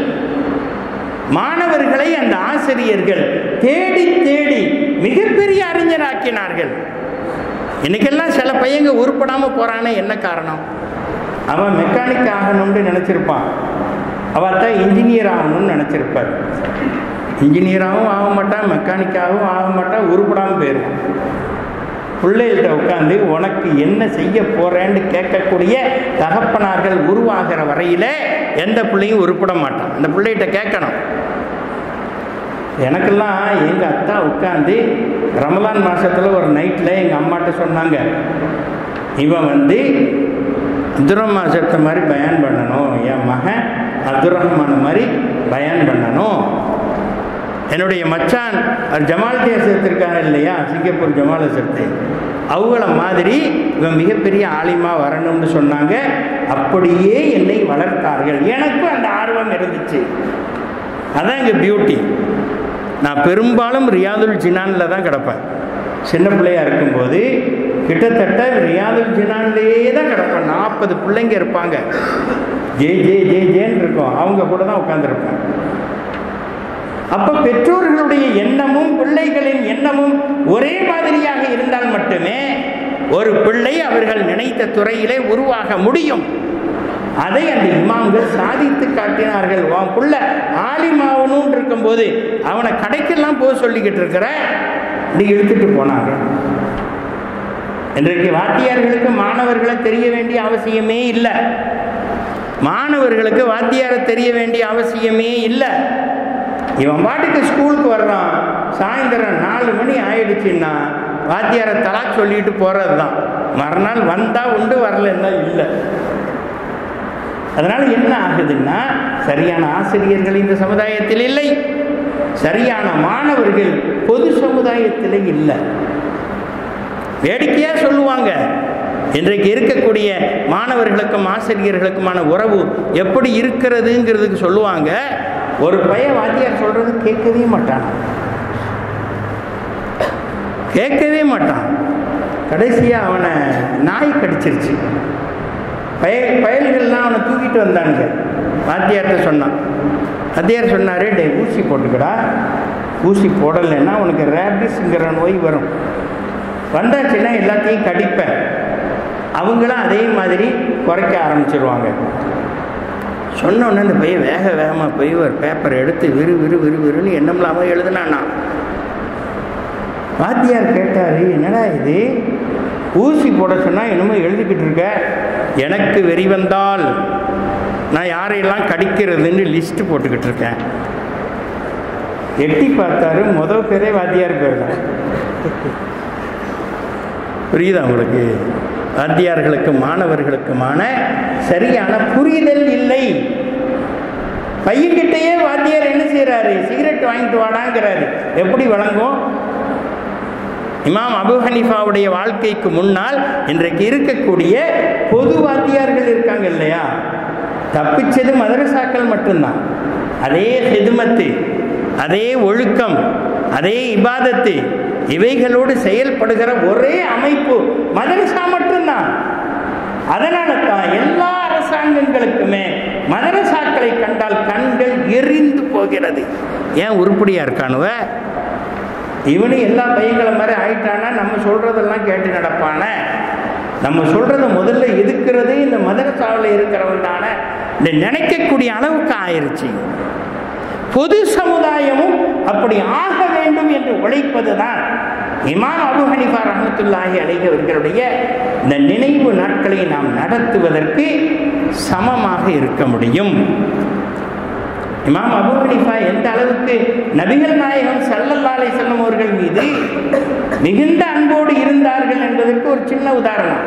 மாணவர்களை அந்த ஆசிரியர்கள் தேடி தேடி மிகப்பெரிய அறிஞராக்கினார்கள் இன்னைக்கெல்லாம் சில பையங்க உருப்படாமல் போறானே என்ன காரணம் அவன் மெக்கானிக் ஆகணும்னு நினச்சிருப்பான் அவன் தான் இன்ஜினியர் ஆகணும்னு நினச்சிருப்பார் இன்ஜினியராகவும் ஆக மாட்டான் மெக்கானிக்காகவும் ஆக மாட்டான் உருப்படாமல் போயிடுவான் பிள்ளைகள்கிட்ட உட்காந்து உனக்கு என்ன செய்ய போறேன்னு கேட்கக்கூடிய தகப்பனார்கள் உருவாகிற வரையில எந்த பிள்ளையும் உருப்பட மாட்டான் அந்த பிள்ளைகிட்ட கேட்கணும் எனக்கெல்லாம் எங்கள் அத்தா உட்காந்து ரமலான் மாதத்தில் ஒரு நைட்டில் எங்கள் அம்மாட்ட சொன்னாங்க இவன் வந்து அப்துல் மாசத்தை மாதிரி பயான் பண்ணணும் என் மகன் அப்துல் ரஹ்மான் மாதிரி பயான் பண்ணணும் என்னுடைய மச்சான் ஜமால் தேசத்திற்காக இல்லையா சிங்கப்பூர் ஜமால் தேசத்து அவங்கள மாதிரி இவன் மிகப்பெரிய ஆலிமா வரணும்னு சொன்னாங்க அப்படியே என்னை வளர்த்தார்கள் எனக்கும் அந்த ஆர்வம் இருந்துச்சு அதான் இங்கே பியூட்டி நான் பெரும்பாலும் ரியாதுல் ஜினானில் தான் கிடப்பேன் சின்ன பிள்ளையா இருக்கும்போது கிட்டத்தட்ட ரியாதுல் ஜினான்லேயே தான் கிடப்பேன் நாற்பது பிள்ளைங்க இருப்பாங்க ஜே ஜே ஜே ஜேன்னு இருக்கும் அவங்க கூட தான் உட்காந்துருப்பேன் அப்ப பெற்றோர்களுடைய எண்ணமும் பிள்ளைகளின் எண்ணமும் ஒரே மாதிரியாக இருந்தால் மட்டுமே ஒரு பிள்ளை அவர்கள் நினைத்த துறையிலே உருவாக முடியும் அதை அந்த இமாம்கள் சாதித்து காட்டினார்கள் உன் புள்ள ஆலிமாவனும் இருக்கும்போது அவனை கடைக்கெல்லாம் போக சொல்லிக்கிட்டு இருக்கிற நீ இழுத்துட்டு போனாங்க இன்றைக்கு வாத்தியார்களுக்கு மாணவர்களை தெரிய வேண்டிய அவசியமே இல்லை மாணவர்களுக்கு வாத்தியாரை தெரிய வேண்டிய அவசியமே இல்லை இவன் பாட்டுக்கு ஸ்கூலுக்கு வர்றான் சாயந்தரம் நாலு மணி ஆயிடுச்சுன்னா வாத்தியாரை தலா சொல்லிட்டு போகிறது தான் மறுநாள் வந்தால் உண்டு வரலன்னா இல்லை அதனால் என்ன ஆகுதுன்னா சரியான ஆசிரியர்கள் இந்த சமுதாயத்தில் இல்லை சரியான மாணவர்கள் பொது சமுதாயத்தில் இல்லை வேடிக்கையாக சொல்லுவாங்க இன்றைக்கு இருக்கக்கூடிய மாணவர்களுக்கும் ஆசிரியர்களுக்குமான உறவு எப்படி இருக்கிறதுங்கிறதுக்கு சொல்லுவாங்க ஒரு பையன் வாத்தியார் சொல்றது கேட்கவே மாட்டான் கேட்கவே மாட்டான் கடைசியாக அவனை நாய் கடிச்சிருச்சு பய பயல்கள்லாம் அவனை தூக்கிட்டு வந்தானுங்க வாத்தியார்கிட்ட சொன்னான் வாத்தியார் சொன்னார் டே ஊசி போட்டுக்கடா ஊசி போடலைன்னா உனக்கு ரேபிஸ்ங்கிற நோய் வரும் வந்தாச்சுன்னா எல்லாத்தையும் கடிப்பேன் அவங்களும் அதே மாதிரி குறைக்க ஆரம்பிச்சிருவாங்க சொன்ன உடனே அந்த பையன் வேக வேகமாக போய் ஒரு பேப்பரை எடுத்து விறு விறு விறு விறுன்னு என்னமில்லாமல் எழுதுனானா வாத்தியார் கேட்டார் என்னடா இது ஊசி போட சொன்னால் என்னமோ எழுதிக்கிட்டு இருக்க எனக்கு வெறி வந்தால் நான் யாரையெல்லாம் கடிக்கிறதுன்னு லிஸ்ட் போட்டுக்கிட்டு இருக்கேன் எட்டி பார்த்தாரு முதல் பேரே வாத்தியார் பேர் தான் புரியுதா உங்களுக்கு வாத்தியார்களுக்கு மாணவர்களுக்குமான சரியான புரிதல் இல்லை பையன்கிட்டயே வாத்தியார் என்ன செய்கிறாரு சிகரெட் வாங்கிட்டு வாடாங்கிறாரு எப்படி வழங்கும் இமாம் அபு ஹனிஃபாவுடைய வாழ்க்கைக்கு முன்னால் இன்றைக்கு இருக்கக்கூடிய பொது வாத்தியார்கள் இருக்காங்க இல்லையா தப்பிச்சது மதரசாக்கள் மட்டும்தான் அதே ஹிதுமத்து அதே ஒழுக்கம் அதே இபாதத்து இவைகளோடு செயல்படுகிற ஒரே அமைப்பு மதரசா மட்டும்தான் அதனால தான் எல்லா அரசாங்கங்களுக்குமே மதரசாக்களை கண்டால் கண்கள் எரிந்து போகிறது ஏன் உருப்படியா இருக்கானுவ இவனு எல்லா பையங்களை மாதிரி ஆயிட்டானா நம்ம சொல்றதெல்லாம் கேட்டு நடப்பான நம்ம சொல்றத முதல்ல எதுக்கிறது இந்த மதரசாவில் இருக்கிறவன் தானே இந்த நினைக்கக்கூடிய அளவுக்கு ஆயிருச்சு பொது சமுதாயமும் அப்படி ஆக வேண்டும் என்று உழைப்பது தான் இமாம் அபு ஹனிஃபா ரஹமத்துல்லாஹி அலைஹி அவர்களுடைய இந்த நினைவு நாட்களை நாம் நடத்துவதற்கு சமமாக இருக்க முடியும் இமாம் அபு ஹனிஃபா எந்த அளவுக்கு நபிகள் நாயகம் சல்லல்லா அலை செல்லம் அவர்கள் மீது மிகுந்த அன்போடு இருந்தார்கள் என்பதற்கு ஒரு சின்ன உதாரணம்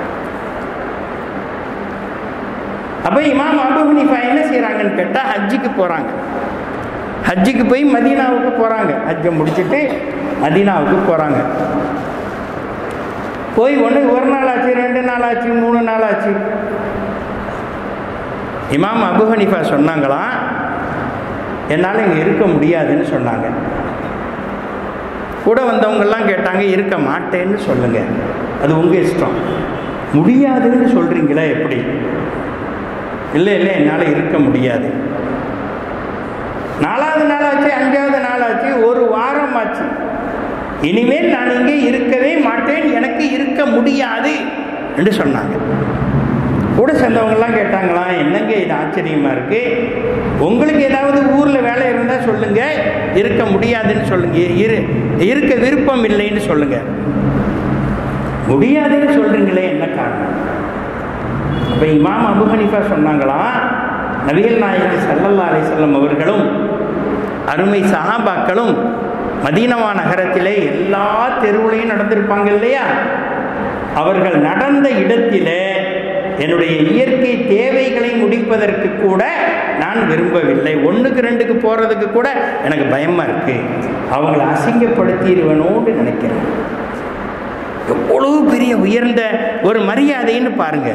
அப்ப இமாம் அபு ஹனிஃபா என்ன செய்யறாங்கன்னு கேட்டா ஹஜ்ஜுக்கு போறாங்க ஹஜ்ஜுக்கு போய் மதீனாவுக்கு போறாங்க ஹஜ்ஜை முடிச்சுட்டு மதீனாவுக்கு போறாங்க போய் ஒன்று ஒரு நாள் ஆச்சு ரெண்டு நாள் ஆச்சு மூணு நாள் ஆச்சு இமாம் அபு ஹனிஃபா சொன்னாங்களாம் என்னால் இங்கே இருக்க முடியாதுன்னு சொன்னாங்க கூட வந்தவங்கெல்லாம் கேட்டாங்க இருக்க மாட்டேன்னு சொல்லுங்க அது உங்கள் இஷ்டம் முடியாதுன்னு சொல்கிறீங்களா எப்படி இல்லை இல்லை என்னால் இருக்க முடியாது நாலாவது நாள் ஆச்சு அஞ்சாவது நாள் ஆச்சு ஒரு வாரம் ஆச்சு இனிமேல் நான் இங்கே இருக்கவே மாட்டேன் எனக்கு இருக்க முடியாது என்று சொன்னாங்க கூட சேர்ந்தவங்கெல்லாம் கேட்டாங்களாம் என்னங்க இது ஆச்சரியமா இருக்கு உங்களுக்கு ஏதாவது ஊர்ல வேலை இருந்தா சொல்லுங்க இருக்க முடியாதுன்னு சொல்லுங்க இரு இருக்க விருப்பம் இல்லைன்னு சொல்லுங்க முடியாதுன்னு சொல்றீங்களே என்ன காரணம் அப்ப இமாம் அபு ஹனிஃபா சொன்னாங்களாம் நபிகள் நாயகன் சல்லல்லா அலிசல்லம் அவர்களும் அருமை சஹாபாக்களும் மதீனவா நகரத்திலே எல்லா தெருவுலையும் நடந்திருப்பாங்க இல்லையா அவர்கள் நடந்த இடத்திலே என்னுடைய இயற்கை தேவைகளை முடிப்பதற்கு கூட நான் விரும்பவில்லை ஒன்றுக்கு ரெண்டுக்கு போகிறதுக்கு கூட எனக்கு பயமாக இருக்கு அவங்கள அசிங்கப்படுத்திடுவனோடு நினைக்கிறேன் எவ்வளவு பெரிய உயர்ந்த ஒரு மரியாதைன்னு பாருங்க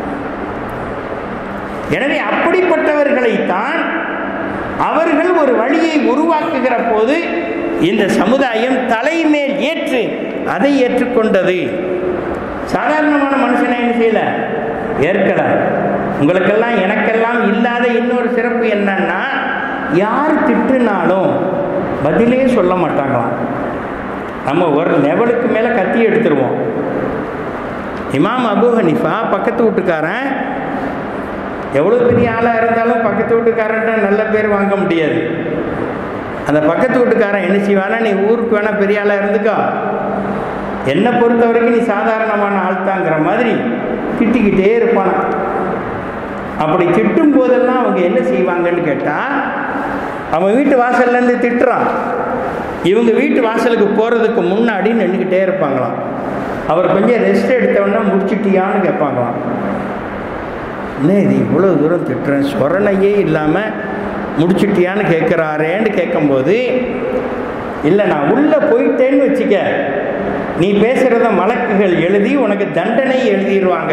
எனவே அப்படிப்பட்டவர்களைத்தான் அவர்கள் ஒரு வழியை உருவாக்குகிற போது இந்த சமுதாயம் தலைமேல் ஏற்று அதை ஏற்றுக்கொண்டது சாதாரணமான மனுஷனை என்ன செய்யல ஏற்கல உங்களுக்கெல்லாம் எனக்கெல்லாம் இல்லாத இன்னொரு சிறப்பு என்னன்னா யார் திட்டுனாலும் பதிலே சொல்ல மாட்டாங்களாம் நம்ம ஒரு லெவலுக்கு மேலே கத்தி எடுத்துருவோம் இமாம் அபு ஹனிஃபா பக்கத்து வீட்டுக்காரன் எவ்வளோ பெரிய ஆளாக இருந்தாலும் பக்கத்து வீட்டுக்காரன்ட்ட நல்ல பேர் வாங்க முடியாது அந்த பக்கத்து வீட்டுக்காரன் என்ன செய்வானா நீ ஊருக்கு வேணா பெரிய ஆளாக இருந்துக்கோ என்னை பொறுத்த வரைக்கும் நீ சாதாரணமான ஆள் தாங்கிற மாதிரி திட்டிக்கிட்டே இருப்பான் அப்படி திட்டும் போதெல்லாம் அவங்க என்ன செய்வாங்கன்னு கேட்டால் அவன் வீட்டு வாசல்லேருந்து திட்டுறான் இவங்க வீட்டு வாசலுக்கு போகிறதுக்கு முன்னாடி நின்றுக்கிட்டே இருப்பாங்களாம் அவர் கொஞ்சம் ரெஸ்ட் எடுத்தவொடனே முடிச்சிட்டியான்னு கேட்பாங்களாம் என்ன இது இவ்வளோ தூரம் திட்டுறேன் சொரணையே இல்லாமல் முடிச்சிட்டியான்னு கேட்குறாரேன்னு கேட்கும்போது இல்லை நான் உள்ளே போயிட்டேன்னு வச்சுக்க நீ பேசுகிறத மலக்குகள் எழுதி உனக்கு தண்டனை எழுதிடுவாங்க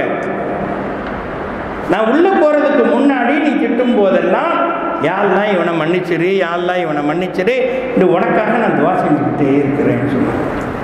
நான் உள்ளே போகிறதுக்கு முன்னாடி நீ திட்டும் போதெல்லாம் யாரெல்லாம் இவனை மன்னிச்சிரு யாரெல்லாம் இவனை மன்னிச்சிரு இது உனக்காக நான் துவா செஞ்சுக்கிட்டே இருக்கிறேன்னு சொன்னான்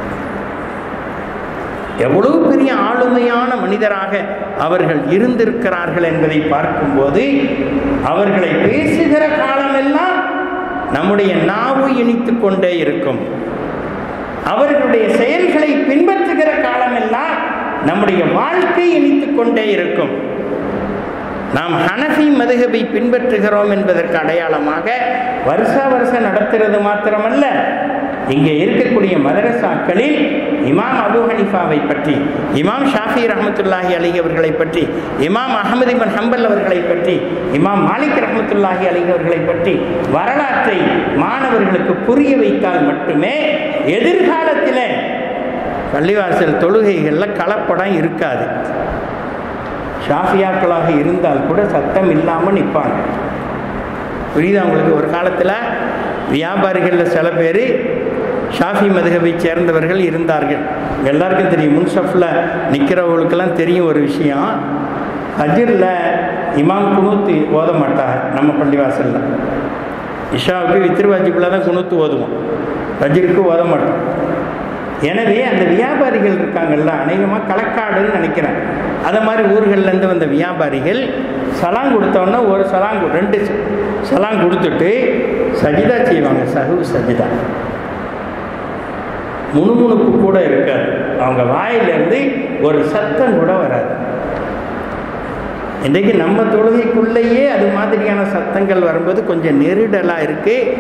எவ்வளவு பெரிய ஆளுமையான மனிதராக அவர்கள் இருந்திருக்கிறார்கள் என்பதை பார்க்கும்போது அவர்களை பேசுகிற காலமெல்லாம் நம்முடைய நாவு இனித்து கொண்டே இருக்கும் அவர்களுடைய செயல்களை பின்பற்றுகிற காலமெல்லாம் நம்முடைய வாழ்க்கை இனித்து கொண்டே இருக்கும் நாம் ஹனஃபி மதுகபை பின்பற்றுகிறோம் என்பதற்கு அடையாளமாக வருஷா வருஷம் நடத்துறது மாத்திரமல்ல இங்கே இருக்கக்கூடிய மதரசாக்களில் இமாம் அபு ஹனிஃபாவை பற்றி இமாம் ஷாஃபி ரஹமத்துல்லாஹி அலி அவர்களை பற்றி இமாம் அகமது இபன் ஹம்பல் அவர்களை பற்றி இமாம் மாலிக் ரஹமத்துல்லாஹி அலி அவர்களை பற்றி வரலாற்றை மாணவர்களுக்கு புரிய வைத்தால் மட்டுமே எதிர்காலத்தில் பள்ளிவாசல் தொழுகைகளில் கலப்படம் இருக்காது ஷாஃபியாக்களாக இருந்தால் கூட சத்தம் இல்லாமல் நிற்பாங்க புரியுதா உங்களுக்கு ஒரு காலத்தில் வியாபாரிகளில் சில பேர் ஷாஃபி மதுகவை சேர்ந்தவர்கள் இருந்தார்கள் எல்லாருக்கும் தெரியும் முன்சஃபில் நிற்கிறவங்களுக்கெல்லாம் தெரியும் ஒரு விஷயம் ஹஜிரில் இமாம் குணூத்து ஓத மாட்டாங்க நம்ம பள்ளிவாசலில் இஷாவுக்கு வித்திருவாஜிக்குள்ளே தான் குணூத்து ஓதுவோம் ஹஜிருக்கு ஓத மாட்டோம் எனவே அந்த வியாபாரிகள் இருக்காங்கல்ல அநேகமாக களக்காடுன்னு நினைக்கிறேன் அதை மாதிரி ஊர்கள்லேருந்து வந்த வியாபாரிகள் சலாங் கொடுத்தோன்னா ஒரு சலாங் ரெண்டு சலாங் கொடுத்துட்டு சஜிதா செய்வாங்க சஹு சஜிதா முணுமுணுப்பு கூட இருக்காது அவங்க வாயிலிருந்து ஒரு சத்தம் கூட வராது இன்றைக்கு நம்ம தொழுகைக்குள்ளேயே அது மாதிரியான சத்தங்கள் வரும்போது கொஞ்சம் நெருடலாக இருக்குது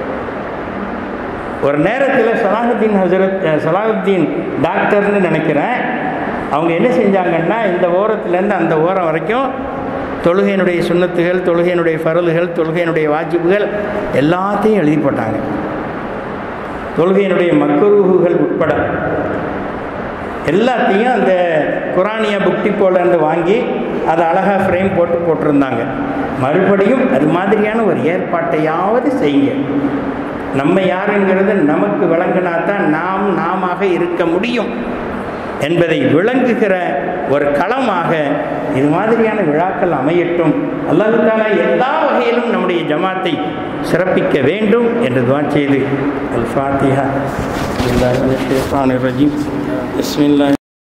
ஒரு நேரத்தில் சலாஹுத்தீன் ஹசரத் சலாஹுத்தீன் டாக்டர்னு நினைக்கிறேன் அவங்க என்ன செஞ்சாங்கன்னா இந்த ஓரத்துலேருந்து அந்த ஓரம் வரைக்கும் தொழுகையினுடைய சுண்ணத்துகள் தொழுகையினுடைய ஃபரலுகள் தொழுகையினுடைய வாஜிப்புகள் எல்லாத்தையும் எழுதி போட்டாங்க தொழுகையினுடைய மக்கரூகுகள் உட்பட எல்லாத்தையும் அந்த குரானிய புக்டி போலேருந்து வாங்கி அதை அழகாக ஃப்ரேம் போட்டு போட்டிருந்தாங்க மறுபடியும் அது மாதிரியான ஒரு ஏற்பாட்டையாவது செய்யுங்க நம்ம யாருங்கிறது நமக்கு விளங்கினா தான் நாம் நாம இருக்க முடியும் என்பதை விளங்குகிற ஒரு களமாக இது மாதிரியான விழாக்கள் அமையட்டும் அல்லாஹால எல்லா வகையிலும் நம்முடைய ஜமாத்தை சிறப்பிக்க வேண்டும் என்று துவா செய்து அல் ஃபாத்திஹா ரஜீம் பிஸ்மில்லா